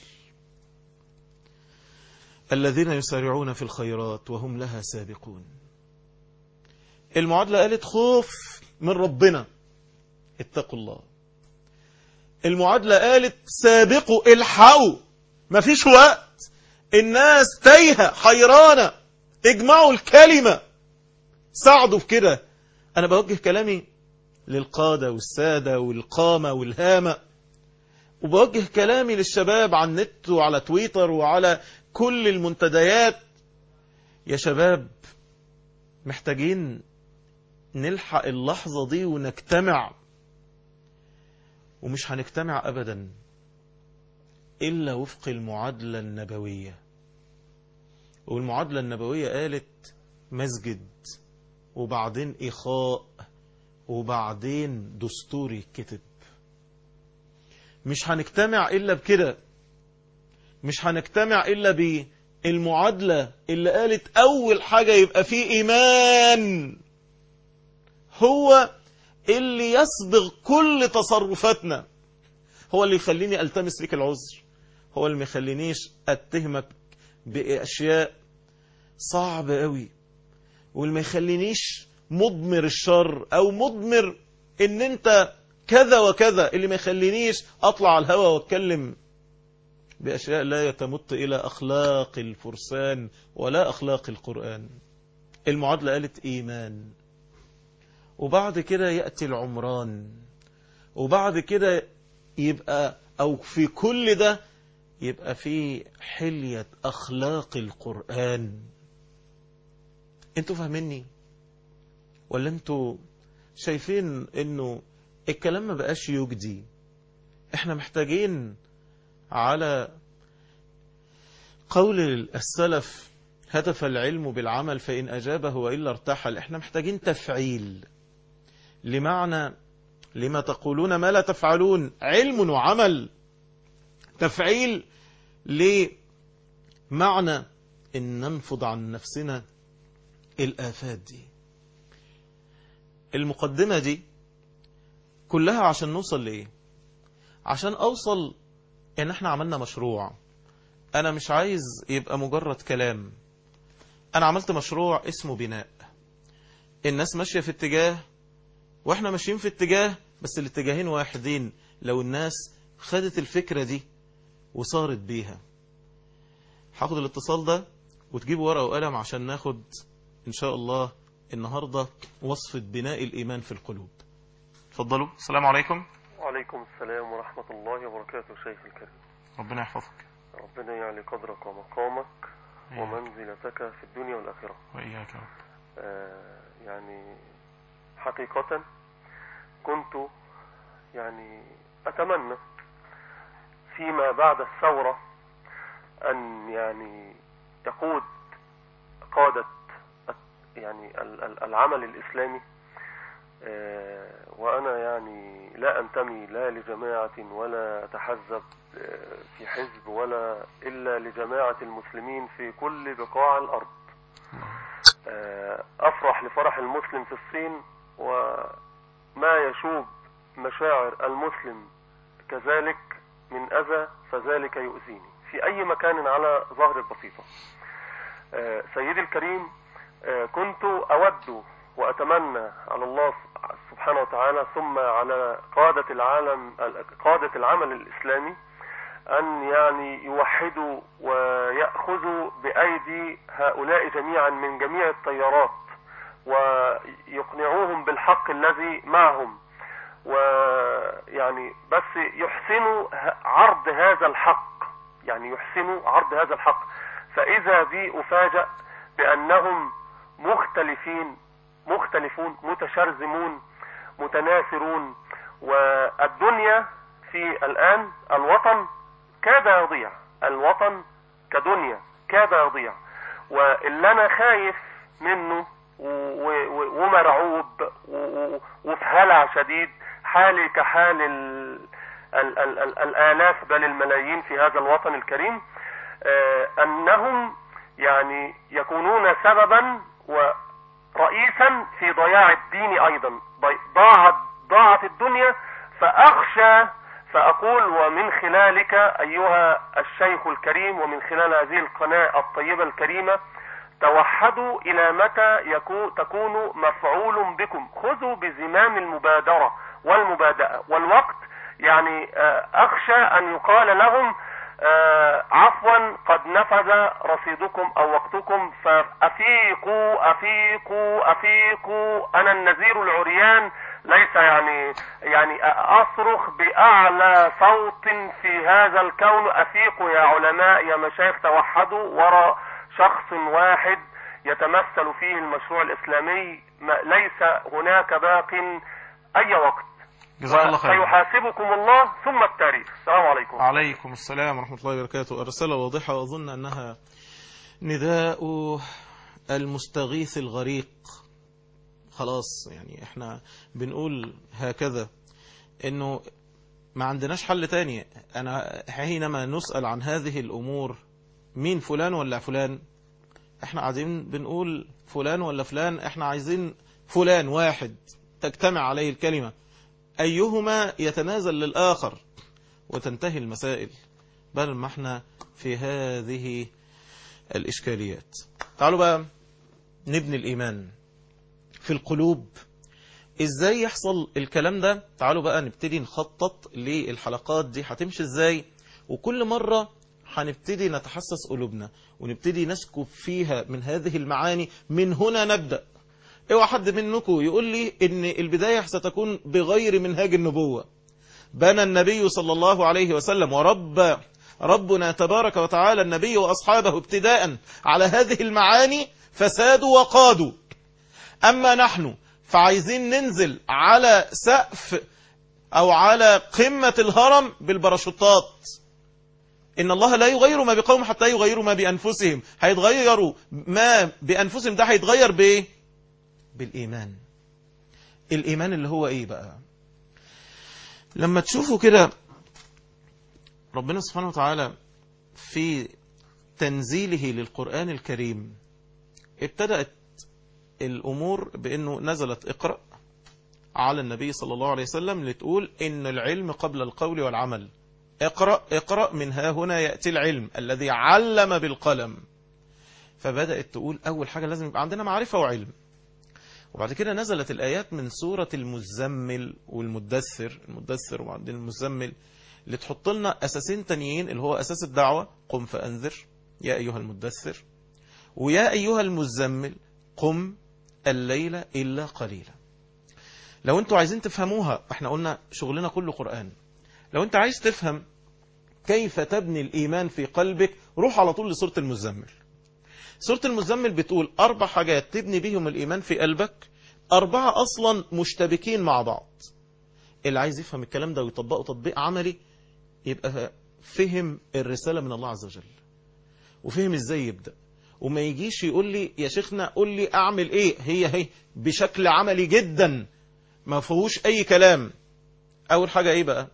الذين يسارعون في الخيرات وهم لها سابقون المعادلة قالت خوف من ربنا اتقوا الله المعادلة قالت سابقوا الحقوا مفيش وقت الناس تايهة حيرانة اجمعوا الكلمة ساعدوا في كده انا بوجه كلامي للقادة والسادة والقامة والهامة وبوجه كلامي للشباب على النت وعلى تويتر وعلى كل المنتديات يا شباب محتاجين نلحق اللحظة دي ونجتمع ومش هنجتمع أبدا إلا وفق المعادلة النبوية والمعادلة النبوية قالت مسجد وبعدين إخاء وبعدين دستور يتكتب مش هنجتمع إلا بكده مش هنجتمع إلا بالمعادلة اللي قالت أول حاجة يبقى فيه إيمان هو اللي يصبغ كل تصرفاتنا هو اللي يخليني التمس لك العذر هو اللي ما يخلينيش اتهمك باشياء صعبة قوي واللي ما يخلينيش مضمر الشر او مضمر ان انت كذا وكذا اللي ما يخلينيش اطلع على الهوا واتكلم باشياء لا يتمت الى اخلاق الفرسان ولا اخلاق القرآن المعادلة قالت ايمان وبعد كده يأتي العمران وبعد كده يبقى أو في كل ده يبقى في حلية أخلاق القرآن انتوا فاهميني ولا انتوا شايفين انه الكلام ما بقاش يجدي احنا محتاجين على قول السلف هتف العلم بالعمل فإن أجابه وإلا ارتحل احنا محتاجين تفعيل لمعنى لما تقولون ما لا تفعلون علم وعمل تفعيل لمعنى ان ننفض عن نفسنا الآفات دي المقدمة دي كلها عشان نوصل لإيه عشان أوصل إن احنا عملنا مشروع أنا مش عايز يبقى مجرد كلام أنا عملت مشروع اسمه بناء الناس ماشية في اتجاه واحنا ماشيين في اتجاه بس الاتجاهين واحدين لو الناس خدت الفكرة دي وصارت بيها هاخد الاتصال ده وتجيب ورقة وقلم عشان ناخد ان شاء الله النهاردة وصفة بناء الإيمان في القلوب اتفضلوا السلام عليكم وعليكم السلام ورحمة الله وبركاته شيخ الكريم ربنا يحفظك ربنا يعلي قدرك ومقامك ومنزلتك في الدنيا والآخرة وإياك يا رب آه يعني حقيقة كنت يعني أتمنى فيما بعد الثورة أن يعني يقود قادة يعني ال- ال- العمل الإسلامي آه، وأنا يعني لا أنتمي لا لجماعة ولا أتحزب آه، في حزب ولا إلا لجماعة المسلمين في كل بقاع الأرض آه، أفرح لفرح المسلم في الصين وما يشوب مشاعر المسلم كذلك من أذى فذلك يؤذيني في أي مكان على ظهر البسيطة آه، سيدي الكريم آه، كنت أود وأتمنى على الله سبحانه وتعالى ثم على قادة العالم قادة العمل الإسلامي أن يعني يوحدوا ويأخذوا بأيدي هؤلاء جميعا من جميع التيارات ويقنعوهم بالحق الذي معهم ويعني بس يحسنوا ه- عرض هذا الحق يعني يحسنوا عرض هذا الحق فإذا بي أفاجأ بأنهم مختلفين مختلفون متشرذمون متناثرون والدنيا في الآن الوطن كاد يضيع الوطن كدنيا كاد يضيع واللي أنا خايف منه و- و- ومرعوب و- و- وفي هلع شديد حالي كحال ال ال ال ال الآلاف بل الملايين في هذا الوطن الكريم آه، أنهم يعني يكونون سببا ورئيسا في ضياع الدين أيضا ضي- ضاعت ضاعت الدنيا فأخشى فأقول ومن خلالك أيها الشيخ الكريم ومن خلال هذه القناة الطيبة الكريمة توحدوا إلى متى يكون تكون مفعول بكم خذوا بزمام المبادرة والمبادئة والوقت يعني آه، أخشى أن يقال لهم آه، عفوا قد نفذ رصيدكم أو وقتكم فأفيقوا أفيقوا أفيقوا أنا النذير العريان ليس يعني يعني أصرخ بأعلى صوت في هذا الكون أفيقوا يا علماء يا مشايخ توحدوا وراء شخص واحد يتمثل فيه المشروع الإسلامي ما- ليس هناك باق أي وقت جزاك الله خير سيحاسبكم الله ثم التاريخ السلام عليكم عليكم السلام ورحمة الله وبركاته الرسالة واضحة وأظن أنها نداء المستغيث الغريق خلاص يعني احنا بنقول هكذا انه ما عندناش حل تاني انا حينما نسأل عن هذه الامور مين فلان ولا فلان احنا قاعدين بنقول فلان ولا فلان احنا عايزين فلان واحد تجتمع عليه الكلمة ايهما يتنازل للآخر وتنتهي المسائل بل ما احنا في هذه الإشكاليات تعالوا بقى نبني الإيمان في القلوب ازاي يحصل الكلام ده تعالوا بقى نبتدي نخطط للحلقات دي هتمشي ازاي وكل مرة هنبتدي نتحسس قلوبنا ونبتدي نسكب فيها من هذه المعاني من هنا نبدأ اوعى حد منكم يقول لي ان البداية ستكون بغير منهاج النبوة بنى النبي صلى الله عليه وسلم ورب ربنا تبارك وتعالى النبي وأصحابه ابتداء على هذه المعاني فسادوا وقادوا أما نحن فعايزين ننزل على سقف أو على قمة الهرم بالباراشوتات إن الله لا يغير ما بقوم حتى يغيروا ما بأنفسهم هيتغيروا ما بأنفسهم ده هيتغير بإيه بالإيمان الإيمان اللي هو إيه بقى لما تشوفوا كده ربنا سبحانه وتعالى في تنزيله للقرآن الكريم ابتدأت الأمور بأنه نزلت اقرأ على النبي صلى الله عليه وسلم لتقول إن العلم قبل القول والعمل اقرأ اقرأ من ها هنا يأتي العلم الذي علم بالقلم فبدأت تقول أول حاجة لازم يبقى عندنا معرفة وعلم وبعد كده نزلت الآيات من سورة المزمل والمدثر المدثر وبعدين المزمل اللي تحط لنا أساسين تانيين اللي هو أساس الدعوة قم فأنذر يا أيها المدثر ويا أيها المزمل قم الليل إلا قليلا لو انتوا عايزين تفهموها احنا قلنا شغلنا كله قرآن لو انت عايز تفهم كيف تبني الإيمان في قلبك روح على طول لسورة المزمل سورة المزمل بتقول أربع حاجات تبني بيهم الإيمان في قلبك أربعة أصلا مشتبكين مع بعض اللي عايز يفهم الكلام ده ويطبقه تطبيق عملي يبقى فهم الرسالة من الله عز وجل وفهم ازاي يبدأ وما يجيش يقول لي يا شيخنا قول لي اعمل ايه هي هي بشكل عملي جدا ما فيهوش اي كلام اول حاجة ايه بقى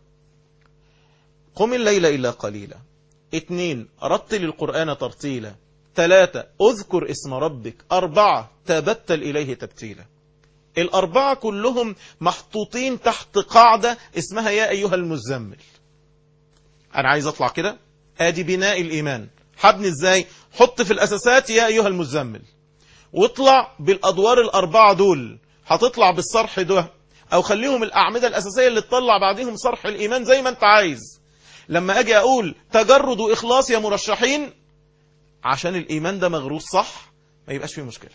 قم الليل الا قليلا اتنين رتل القرآن ترتيلا ثلاثة اذكر اسم ربك اربعة تبتل اليه تبتيلا الاربعة كلهم محطوطين تحت قاعدة اسمها يا ايها المزمل انا عايز اطلع كده ادي بناء الايمان حبني ازاي حط في الاساسات يا ايها المزمل واطلع بالادوار الاربعة دول هتطلع بالصرح ده او خليهم الاعمدة الاساسية اللي تطلع بعدهم صرح الايمان زي ما انت عايز لما اجي اقول تجرد واخلاص يا مرشحين عشان الايمان ده مغروس صح ما يبقاش فيه مشكلة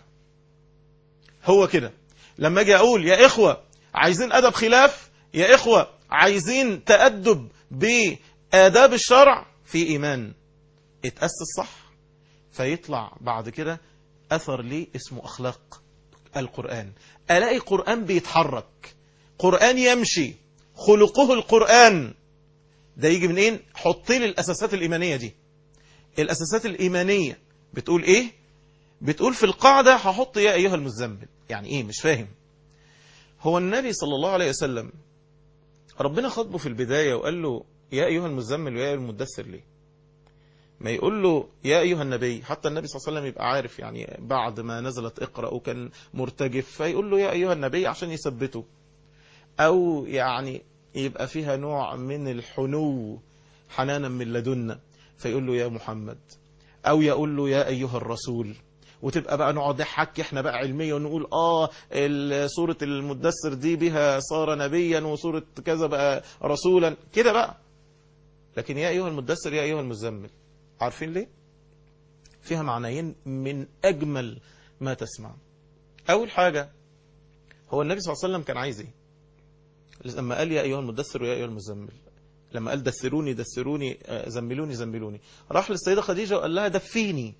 هو كده لما اجي اقول يا اخوة عايزين ادب خلاف يا اخوة عايزين تأدب بآداب الشرع في ايمان اتأسس صح فيطلع بعد كده أثر ليه اسمه أخلاق القرآن ألاقي قرآن بيتحرك قرآن يمشي خلقه القرآن ده يجي منين حط لي الأساسات الإيمانية دي الأساسات الإيمانية بتقول إيه بتقول في القاعدة هحط يا أيها المزمل يعني إيه مش فاهم هو النبي صلى الله عليه وسلم ربنا خطبه في البداية وقال له يا أيها المزمل ويا أيها المدثر ليه ما يقول له يا أيها النبي حتى النبي صلى الله عليه وسلم يبقى عارف يعني بعد ما نزلت اقرأ وكان مرتجف فيقول له يا أيها النبي عشان يثبته أو يعني يبقى فيها نوع من الحنو حنانا من لدنا فيقول له يا محمد أو يقول له يا أيها الرسول وتبقى بقى نقعد نحكي احنا بقى علميا ونقول اه سورة المدثر دي بها صار نبيا وسورة كذا بقى رسولا كده بقى لكن يا أيها المدثر يا أيها المزمل عارفين ليه فيها معنيين من أجمل ما تسمع أول حاجة هو النبي صلى الله عليه وسلم كان عايز ايه لما قال يا أيها المدثر ويا أيها المزمل لما قال دثروني دثروني زملوني زملوني راح للسيدة خديجة وقال لها دفيني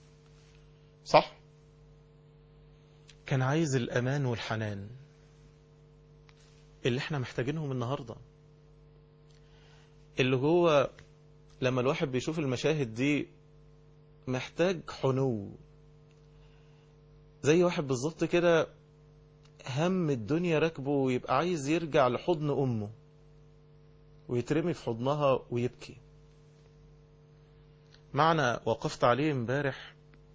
صح كان عايز الأمان والحنان اللي احنا محتاجينهم النهاردة اللي هو لما الواحد بيشوف المشاهد دي محتاج حنو زي واحد بالظبط كده هم الدنيا راكبه ويبقى عايز يرجع لحضن أمه ويترمي في حضنها ويبكي معنى وقفت عليه امبارح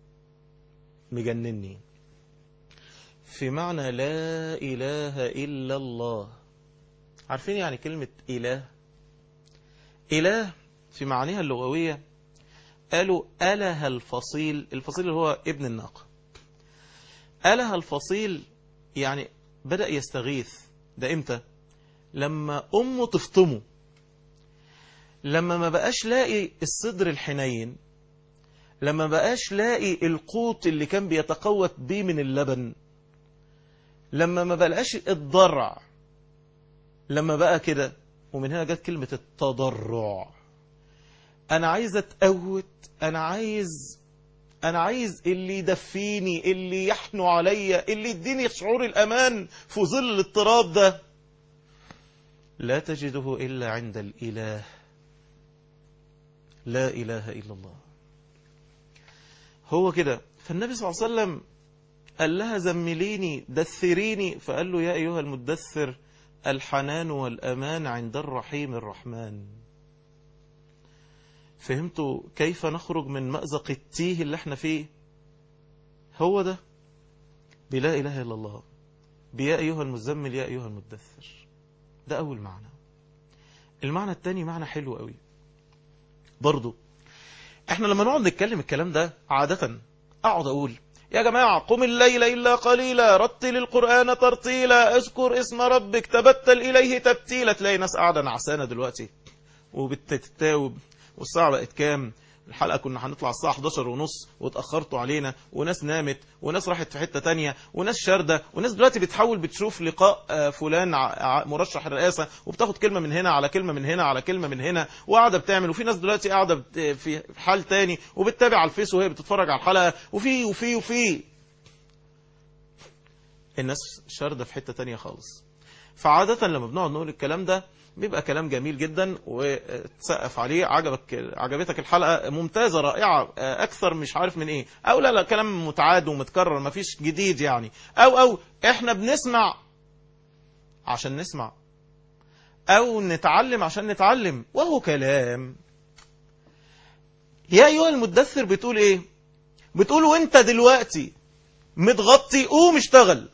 مجنني في معنى لا إله إلا الله عارفين يعني كلمة إله إله في معانيها اللغوية قالوا أله الفصيل الفصيل اللي هو ابن الناقة أله الفصيل يعني بدأ يستغيث ده إمتى لما أمه تفطمه لما ما بقاش لاقي الصدر الحنين لما بقاش لاقي القوت اللي كان بيتقوت بيه من اللبن لما ما بقاش الضرع لما بقى كده ومن هنا جت كلمة التضرع أنا عايز أتقوت أنا عايز أنا عايز اللي يدفيني اللي يحنو عليا اللي يديني شعور الأمان في ظل الاضطراب ده لا تجده إلا عند الإله لا إله إلا الله هو كده فالنبي صلى الله عليه وسلم قال لها زمليني دثريني فقال له يا أيها المدثر الحنان والأمان عند الرحيم الرحمن فهمتوا كيف نخرج من مأزق التيه اللي احنا فيه هو ده بلا إله إلا الله بيا أيها المزمل يا أيها المدثر ده أول معنى المعنى الثاني معنى حلو قوي برضو احنا لما نقعد نتكلم الكلام ده عادة اقعد اقول يا جماعة قم الليل إلا قليلا رتل القرآن ترتيلا اذكر اسم ربك تبتل إليه تبتيلا تلاقي ناس قاعدة نعسانة دلوقتي وبتتاوب والساعة بقت كام الحلقة كنا هنطلع الساعة 11 ونص واتأخرتوا علينا وناس نامت وناس راحت في حتة تانية وناس شاردة وناس دلوقتي بتحاول بتشوف لقاء آه، فلان ع- ع- مرشح الرئاسة وبتاخد كلمة من هنا على كلمة من هنا على كلمة من هنا وقاعدة بتعمل وفي ناس دلوقتي قاعدة بت- في حال تاني وبتتابع على الفيس وهي بتتفرج على الحلقة وفي وفي وفي الناس شاردة في حتة تانية خالص فعادة لما بنقعد نقول الكلام ده بيبقى كلام جميل جدا وتسقف عليه عجبك عجبتك الحلقة ممتازة رائعة أكثر مش عارف من إيه أو لا لا كلام متعاد ومتكرر مفيش جديد يعني أو أو إحنا بنسمع عشان نسمع أو نتعلم عشان نتعلم وهو كلام يا أيها المدثر بتقول إيه بتقول وانت دلوقتي متغطي قوم اشتغل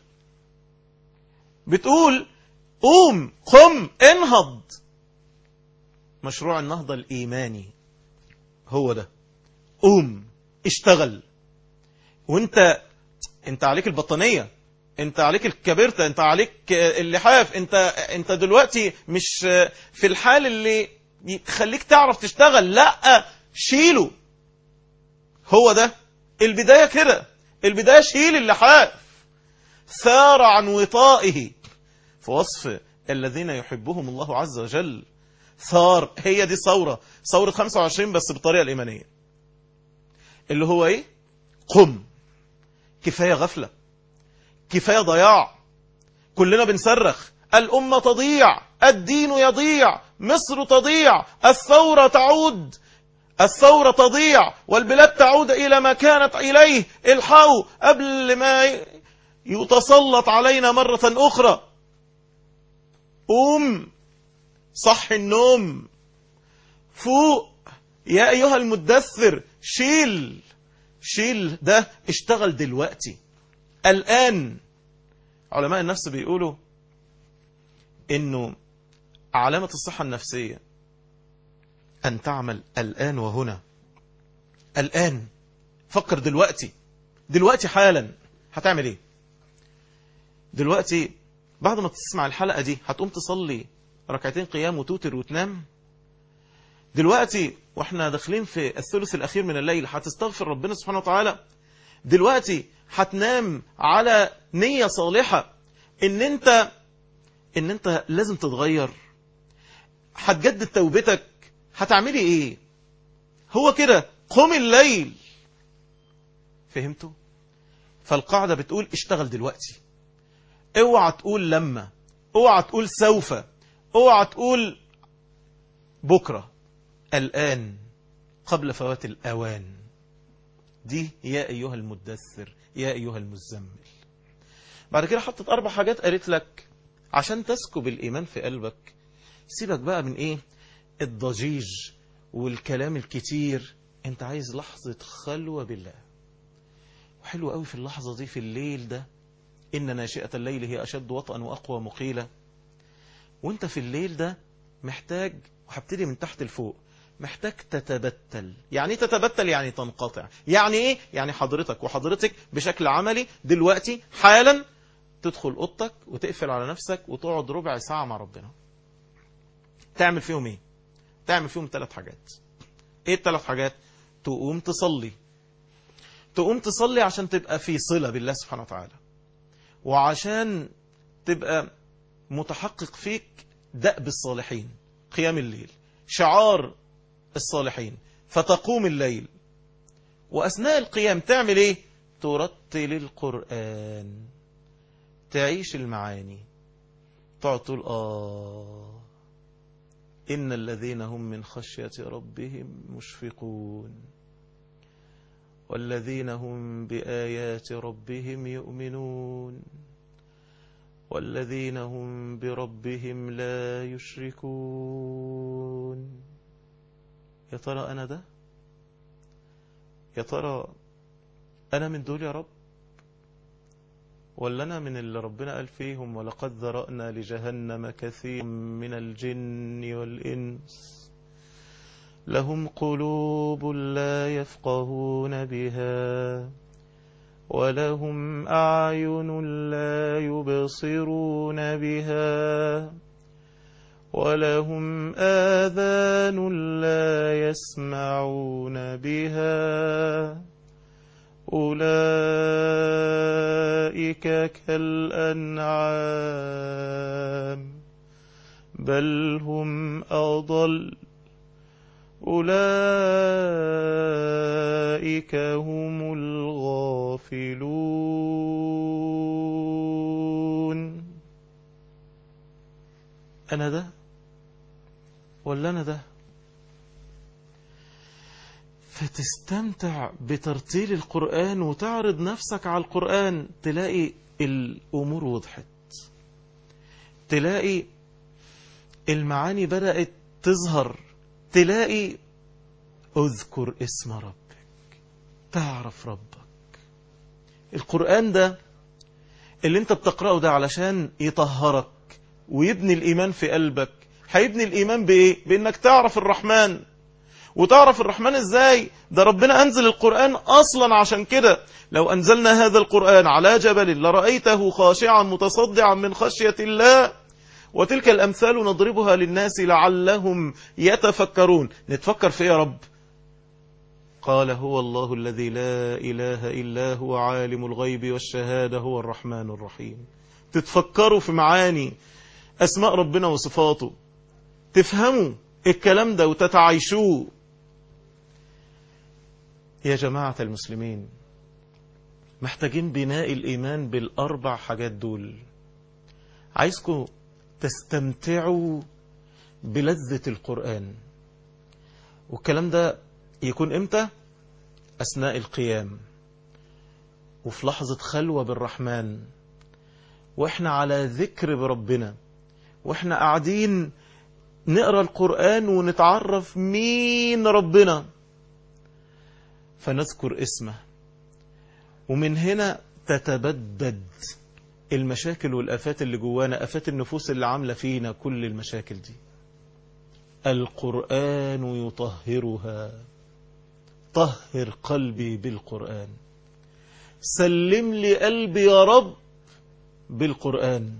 بتقول قوم قم انهض مشروع النهضة الإيماني هو ده قوم اشتغل وانت انت عليك البطانية انت عليك الكبرتة انت عليك اللحاف انت انت دلوقتي مش في الحال اللي يخليك تعرف تشتغل لا شيله هو ده البداية كده البداية شيل اللحاف ثار عن وطائه في وصف الذين يحبهم الله عز وجل ثار هي دي ثورة ثورة 25 بس بالطريقة الإيمانية اللي هو إيه قم كفاية غفلة كفاية ضياع كلنا بنصرخ الأمة تضيع الدين يضيع مصر تضيع الثورة تعود الثورة تضيع والبلاد تعود إلى ما كانت إليه الحقوا قبل ما يتسلط علينا مرة أخرى قوم صح النوم فوق يا أيها المدثر شيل شيل ده اشتغل دلوقتي الآن علماء النفس بيقولوا انه علامة الصحة النفسية أن تعمل الآن وهنا الآن فكر دلوقتي دلوقتي حالا هتعمل ايه دلوقتي بعد ما تسمع الحلقة دي هتقوم تصلي ركعتين قيام وتوتر وتنام دلوقتي واحنا داخلين في الثلث الأخير من الليل هتستغفر ربنا سبحانه وتعالى دلوقتي هتنام على نية صالحة ان انت ان انت لازم تتغير هتجدد توبتك هتعملي ايه هو كده قم الليل فهمتوا فالقاعدة بتقول اشتغل دلوقتي اوعى تقول لما اوعى تقول سوف اوعى تقول بكرة الآن قبل فوات الأوان دي يا أيها المدثر يا أيها المزمل بعد كده حطت أربع حاجات قالت لك عشان تسكب الإيمان في قلبك سيبك بقى من إيه الضجيج والكلام الكتير انت عايز لحظة خلوة بالله وحلو قوي في اللحظة دي في الليل ده إن ناشئة الليل هي أشد وطئا وأقوى مقيلة وانت في الليل ده محتاج وهبتدي من تحت لفوق محتاج تتبتل يعني ايه تتبتل يعني تنقطع يعني ايه يعني حضرتك وحضرتك بشكل عملي دلوقتي حالا تدخل اوضتك وتقفل على نفسك وتقعد ربع ساعة مع ربنا تعمل فيهم ايه تعمل فيهم ثلاث حاجات ايه الثلاث حاجات تقوم تصلي تقوم تصلي عشان تبقى في صلة بالله سبحانه وتعالى وعشان تبقى متحقق فيك دأب الصالحين قيام الليل شعار الصالحين فتقوم الليل وأثناء القيام تعمل ايه ترتل القرآن تعيش المعاني تقعد تقول آه إن الذين هم من خشية ربهم مشفقون والذين هم بآيات ربهم يؤمنون والذين هم بربهم لا يشركون يا ترى أنا ده يا ترى أنا من دول يا رب ولا أنا من اللي ربنا قال فيهم ولقد ذرأنا لجهنم كثير من الجن والإنس لهم قلوب لا يفقهون بها ولهم أعين لا يبصرون بها ولهم آذان لا يسمعون بها أولئك كالأنعام بل هم أضل أولئك هم الغافلون أنا ده ولا أنا ده فتستمتع بترتيل القرآن وتعرض نفسك على القرآن تلاقي الأمور وضحت تلاقي المعاني بدأت تظهر تلاقي اذكر اسم ربك تعرف ربك القرآن ده اللي انت بتقرأه ده علشان يطهرك ويبني الإيمان في قلبك هيبني الإيمان بإيه؟ بإنك تعرف الرحمن وتعرف الرحمن ازاي ده ربنا انزل القرآن اصلا عشان كده لو انزلنا هذا القرآن على جبل لرأيته خاشعا متصدعا من خشية الله وتلك الامثال نضربها للناس لعلهم يتفكرون نتفكر في ايه يا رب قال هو الله الذي لا اله الا هو عالم الغيب والشهادة هو الرحمن الرحيم تتفكروا في معاني اسماء ربنا وصفاته تفهموا الكلام ده وتتعايشوه يا جماعة المسلمين محتاجين بناء الإيمان بالأربع حاجات دول عايزكم تستمتعوا بلذة القرآن والكلام ده يكون إمتى أثناء القيام وفي لحظة خلوة بالرحمن وإحنا على ذكر بربنا وإحنا قاعدين نقرأ القرآن ونتعرف مين ربنا فنذكر اسمه ومن هنا تتبدد المشاكل والآفات اللي جوانا آفات النفوس اللي عاملة فينا كل المشاكل دي القرآن يطهرها طهر قلبي بالقرآن سلم لي قلبي يا رب بالقرآن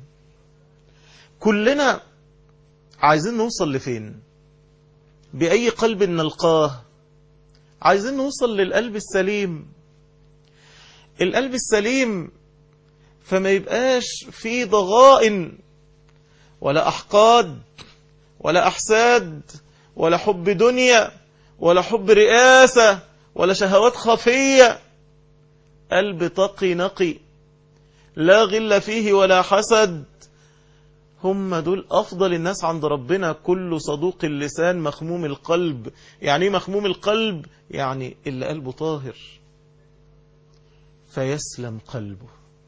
كلنا عايزين نوصل لفين بأي قلب نلقاه عايزين نوصل للقلب السليم القلب السليم فما يبقاش فيه ضغائن ولا أحقاد ولا أحساد ولا حب دنيا ولا حب رئاسة ولا شهوات خفية قلب تقي نقي لا غل فيه ولا حسد هم دول أفضل الناس عند ربنا كل صدوق اللسان مخموم القلب يعني ايه مخموم القلب يعني اللي قلبه طاهر فيسلم قلبه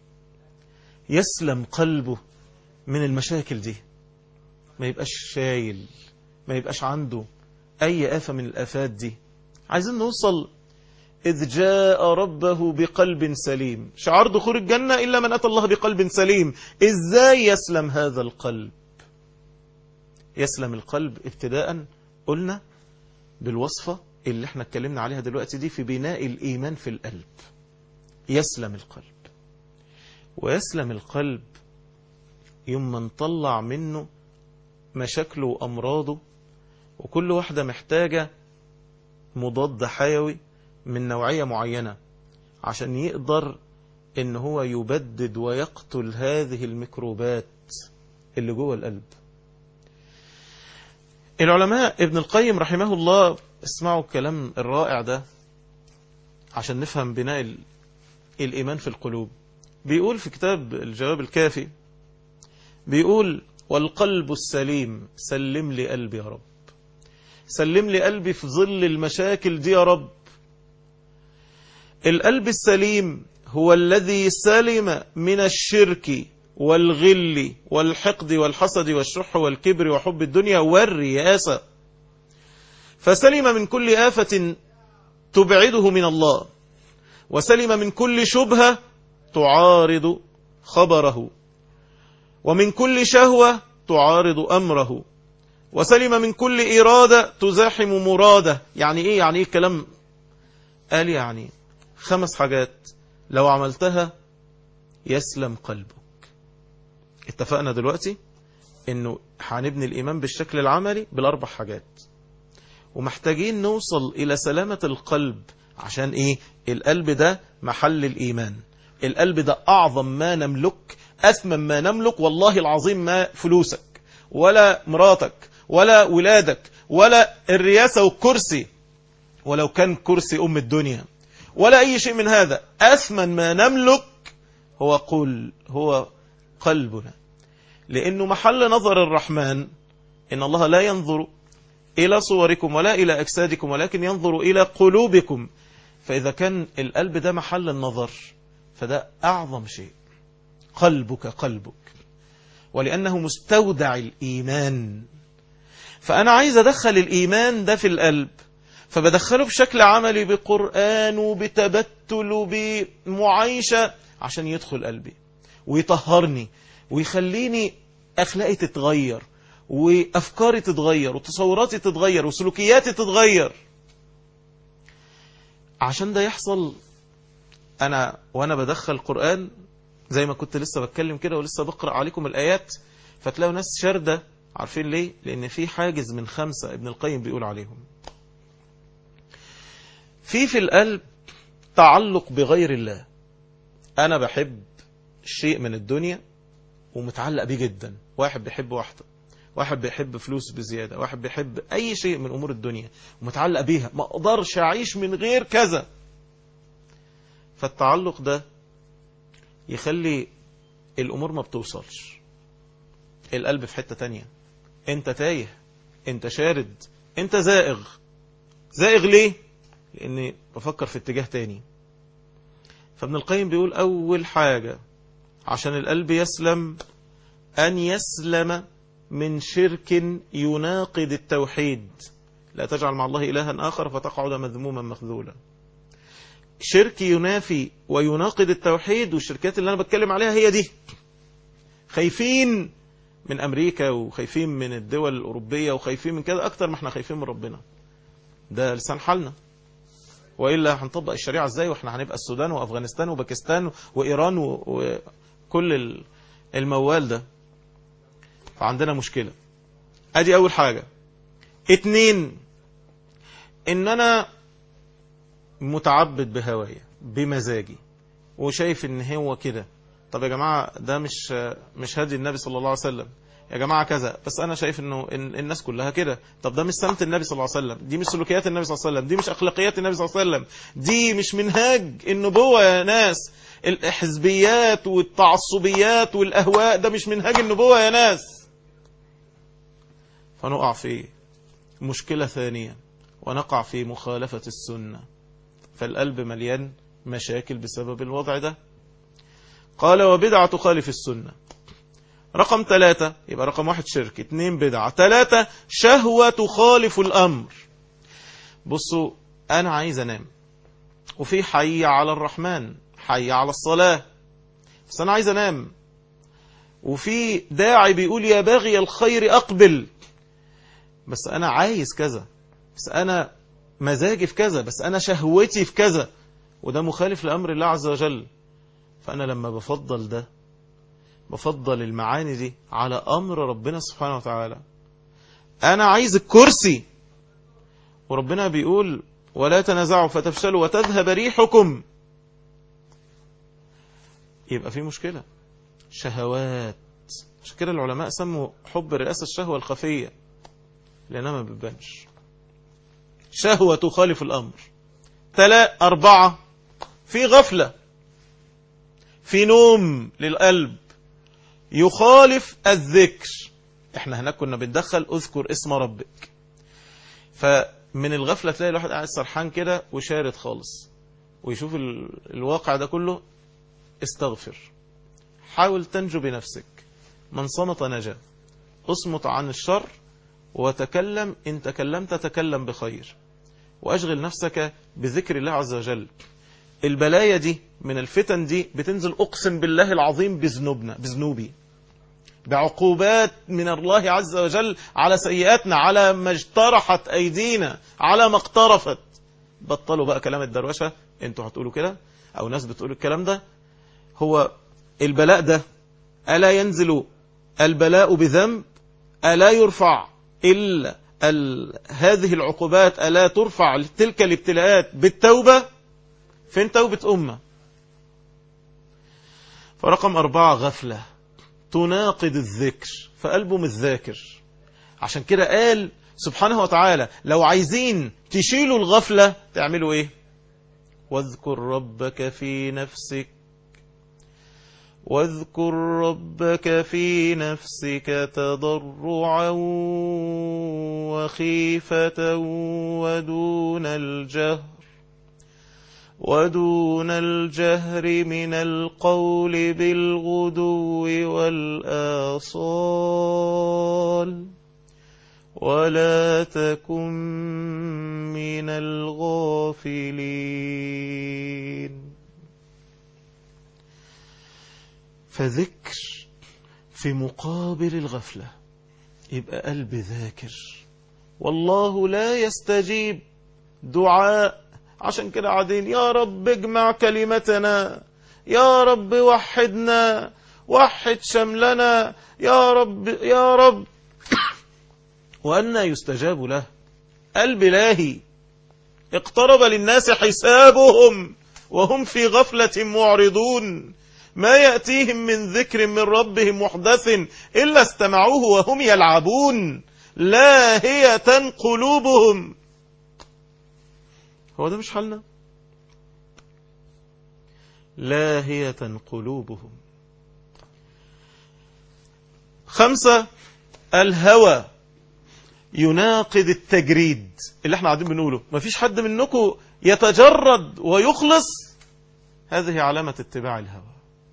يسلم قلبه من المشاكل دي ما يبقاش شايل ما يبقاش عنده أي آفة من الآفات دي عايزين نوصل إذ جاء ربه بقلب سليم شعار دخول الجنة إلا من أتى الله بقلب سليم إزاي يسلم هذا القلب يسلم القلب ابتداء قلنا بالوصفة اللي احنا اتكلمنا عليها دلوقتي دي في بناء الإيمان في القلب يسلم القلب ويسلم القلب يوم ما نطلع منه مشاكله وأمراضه وكل واحدة محتاجة مضاد حيوي من نوعية معينة عشان يقدر ان هو يبدد ويقتل هذه الميكروبات اللي جوه القلب العلماء ابن القيم رحمه الله اسمعوا الكلام الرائع ده عشان نفهم بناء ال- الإيمان في القلوب بيقول في كتاب الجواب الكافي بيقول والقلب السليم سلم لي قلبي يا رب سلم لي قلبي في ظل المشاكل دي يا رب القلب السليم هو الذي سلم من الشرك والغل والحقد والحسد والشح والكبر وحب الدنيا والرياسة فسلم من كل آفة تبعده من الله وسلم من كل شبهة تعارض خبره ومن كل شهوة تعارض أمره وسلم من كل إرادة تزاحم مراده يعني إيه يعني إيه كلام قال يعني خمس حاجات لو عملتها يسلم قلبك اتفقنا دلوقتي انه هنبني الايمان بالشكل العملي بالاربع حاجات ومحتاجين نوصل الى سلامة القلب عشان ايه القلب ده محل الايمان القلب ده اعظم ما نملك اثمن ما نملك والله العظيم ما فلوسك ولا مراتك ولا ولادك ولا الرياسة والكرسي ولو كان كرسي ام الدنيا ولا أي شيء من هذا أثمن ما نملك هو قل هو قلبنا لأنه محل نظر الرحمن إن الله لا ينظر إلى صوركم ولا إلى أجسادكم ولكن ينظر إلى قلوبكم فإذا كان القلب ده محل النظر فده أعظم شيء قلبك قلبك ولأنه مستودع الإيمان فأنا عايز أدخل الإيمان ده في القلب فبدخله بشكل عملي بقرآن وبتبتل وبمعايشة عشان يدخل قلبي ويطهرني ويخليني أخلاقي تتغير وأفكاري تتغير وتصوراتي تتغير وسلوكياتي تتغير عشان ده يحصل أنا وأنا بدخل قرآن زي ما كنت لسه بتكلم كده ولسه بقرأ عليكم الآيات فتلاقوا ناس شاردة عارفين ليه؟ لأن في حاجز من خمسة ابن القيم بيقول عليهم في في القلب تعلق بغير الله أنا بحب شيء من الدنيا ومتعلق بيه جدا واحد بيحب واحدة واحد بيحب فلوس بزيادة واحد بيحب أي شيء من أمور الدنيا ومتعلق بيها ما أقدرش أعيش من غير كذا فالتعلق ده يخلي الأمور ما بتوصلش القلب في حتة تانية انت تايه انت شارد انت زائغ زائغ ليه لاني بفكر في اتجاه تاني فابن القيم بيقول اول حاجة عشان القلب يسلم ان يسلم من شرك يناقض التوحيد لا تجعل مع الله إلها آخر فتقعد مذموما مخذولا شرك ينافي ويناقض التوحيد والشركات اللي أنا بتكلم عليها هي دي خايفين من أمريكا وخايفين من الدول الأوروبية وخايفين من كده أكتر ما احنا خايفين من ربنا ده لسان حالنا وإلا هنطبق الشريعة ازاي واحنا هنبقى السودان وأفغانستان وباكستان وإيران وكل الموال ده فعندنا مشكلة ادي اول حاجة اتنين ان انا متعبد بهوايا بمزاجي وشايف ان هو كده طب يا جماعة ده مش مش هدي النبي صلى الله عليه وسلم يا جماعة كذا بس أنا شايف إنه إن الناس كلها كده طب ده مش سمت النبي صلى الله عليه وسلم دي مش سلوكيات النبي صلى الله عليه وسلم دي مش أخلاقيات النبي صلى الله عليه وسلم دي مش منهاج النبوة يا ناس الحزبيات والتعصبيات والأهواء ده مش منهاج النبوة يا ناس فنقع في مشكلة ثانية ونقع في مخالفة السنة فالقلب مليان مشاكل بسبب الوضع ده قال وبدعة تخالف السنة رقم ثلاثة يبقى رقم واحد شرك اتنين بدعة ثلاثة شهوة تخالف الأمر بصوا أنا عايز أنام وفي حي على الرحمن حي على الصلاة بس أنا عايز أنام وفي داعي بيقول يا باغي الخير أقبل بس أنا عايز كذا بس أنا مزاجي في كذا بس أنا شهوتي في كذا وده مخالف لأمر الله عز وجل فأنا لما بفضل ده بفضل المعاني دي على أمر ربنا سبحانه وتعالى أنا عايز الكرسي وربنا بيقول ولا تنازعوا فتفشلوا وتذهب ريحكم يبقى في مشكلة شهوات عشان كده العلماء سموا حب الرئاسة الشهوة الخفية لأنها ما بتبانش شهوة تخالف الأمر ثلاثة أربعة في غفلة في نوم للقلب يخالف الذكر احنا هناك كنا بندخل اذكر اسم ربك فمن الغفلة تلاقي الواحد قاعد سرحان كده وشارد خالص ويشوف ال... الواقع ده كله استغفر حاول تنجو بنفسك من صمت نجا اصمت عن الشر وتكلم إن تكلمت تكلم بخير وأشغل نفسك بذكر الله عز وجل البلايا دي من الفتن دي بتنزل أقسم بالله العظيم بذنوبنا بذنوبي بعقوبات من الله عز وجل على سيئاتنا على ما اجترحت أيدينا على ما اقترفت بطلوا بقى كلام الدروشة انتوا هتقولوا كده أو ناس بتقول الكلام ده هو البلاء ده ألا ينزل البلاء بذنب ألا يرفع إلا ال... هذه العقوبات ألا ترفع تلك الابتلاءات بالتوبة فين توبة أمة فرقم أربعة غفلة تناقض الذكر فقلبه مش ذاكر عشان كده قال سبحانه وتعالى لو عايزين تشيلوا الغفلة تعملوا ايه واذكر ربك في نفسك واذكر ربك في نفسك تضرعا وخيفة ودون الجهر ودون الجهر من القول بالغدو والآصال ولا تكن من الغافلين فذكر في مقابل الغفلة يبقى قلب ذاكر والله لا يستجيب دعاء عشان كده قاعدين يا رب اجمع كلمتنا يا رب وحدنا وحد شملنا يا رب يا رب وأن يستجاب له قلب لاهي اقترب للناس حسابهم وهم في غفلة معرضون ما يأتيهم من ذكر من ربهم محدث إلا استمعوه وهم يلعبون لاهية قلوبهم هو ده مش حالنا لاهية قلوبهم خمسة الهوى يناقض التجريد اللي احنا قاعدين بنقوله مفيش حد منكم يتجرد ويخلص هذه علامة اتباع الهوى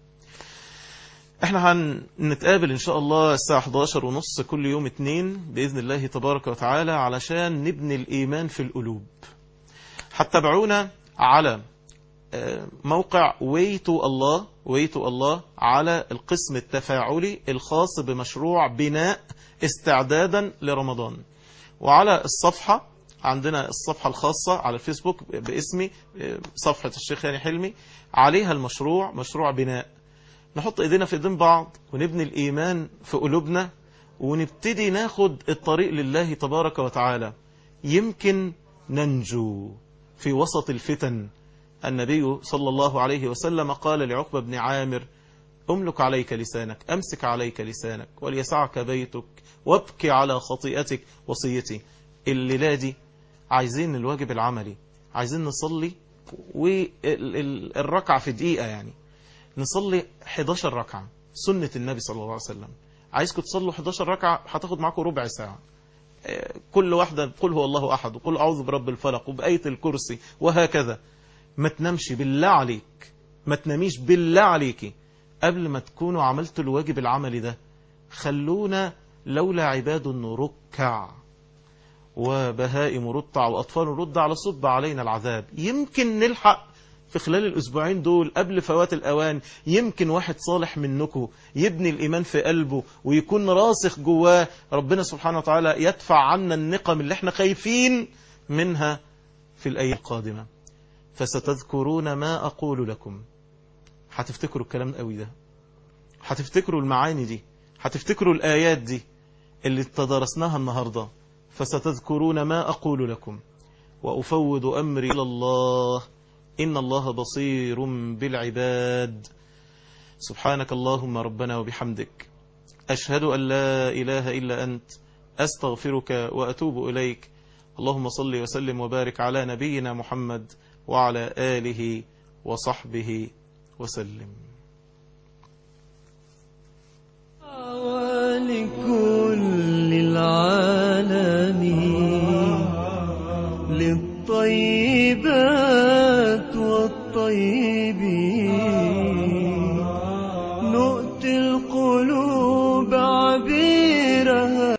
احنا هنتقابل ان شاء الله الساعة 11 ونص كل يوم اتنين بإذن الله تبارك وتعالى علشان نبني الإيمان في القلوب هتتابعونا على موقع ويتو الله ويتو الله على القسم التفاعلي الخاص بمشروع بناء استعدادا لرمضان وعلى الصفحة عندنا الصفحة الخاصة على الفيسبوك باسمي صفحة الشيخ هاني حلمي عليها المشروع مشروع بناء نحط ايدينا في ايدين بعض ونبني الإيمان في قلوبنا ونبتدي ناخد الطريق لله تبارك وتعالى يمكن ننجو في وسط الفتن النبي صلى الله عليه وسلم قال لعقبة بن عامر املك عليك لسانك امسك عليك لسانك وليسعك بيتك وابكي على خطيئتك وصيتي الليلة دي عايزين الواجب العملي عايزين نصلي والركعة في دقيقة يعني نصلي 11 ركعة سنة النبي صلى الله عليه وسلم عايزكم تصلوا 11 ركعة هتاخد معكم ربع ساعة كل واحدة قل هو الله أحد وقل أعوذ برب الفلق وبآية الكرسي وهكذا ما تنامش بالله عليك ما تناميش بالله عليكي قبل ما تكونوا عملتوا الواجب العملي ده خلونا لولا عباد ركع وبهائم رطع وأطفال رضع لصب علينا العذاب يمكن نلحق في خلال الأسبوعين دول قبل فوات الأوان يمكن واحد صالح منكم يبني الإيمان في قلبه ويكون راسخ جواه ربنا سبحانه وتعالى يدفع عنا النقم اللي احنا خايفين منها في الأيام القادمة فستذكرون ما أقول لكم هتفتكروا الكلام قوي ده هتفتكروا المعاني دي هتفتكروا الآيات دي اللي تدرسناها النهاردة فستذكرون ما أقول لكم وأفوض أمري إلى الله إن الله بصير بالعباد سبحانك اللهم ربنا وبحمدك أشهد أن لا إله إلا أنت أستغفرك وأتوب إليك اللهم صل وسلم وبارك على نبينا محمد وعلى آله وصحبه وسلم ولكل العالم للطيبات والطيبين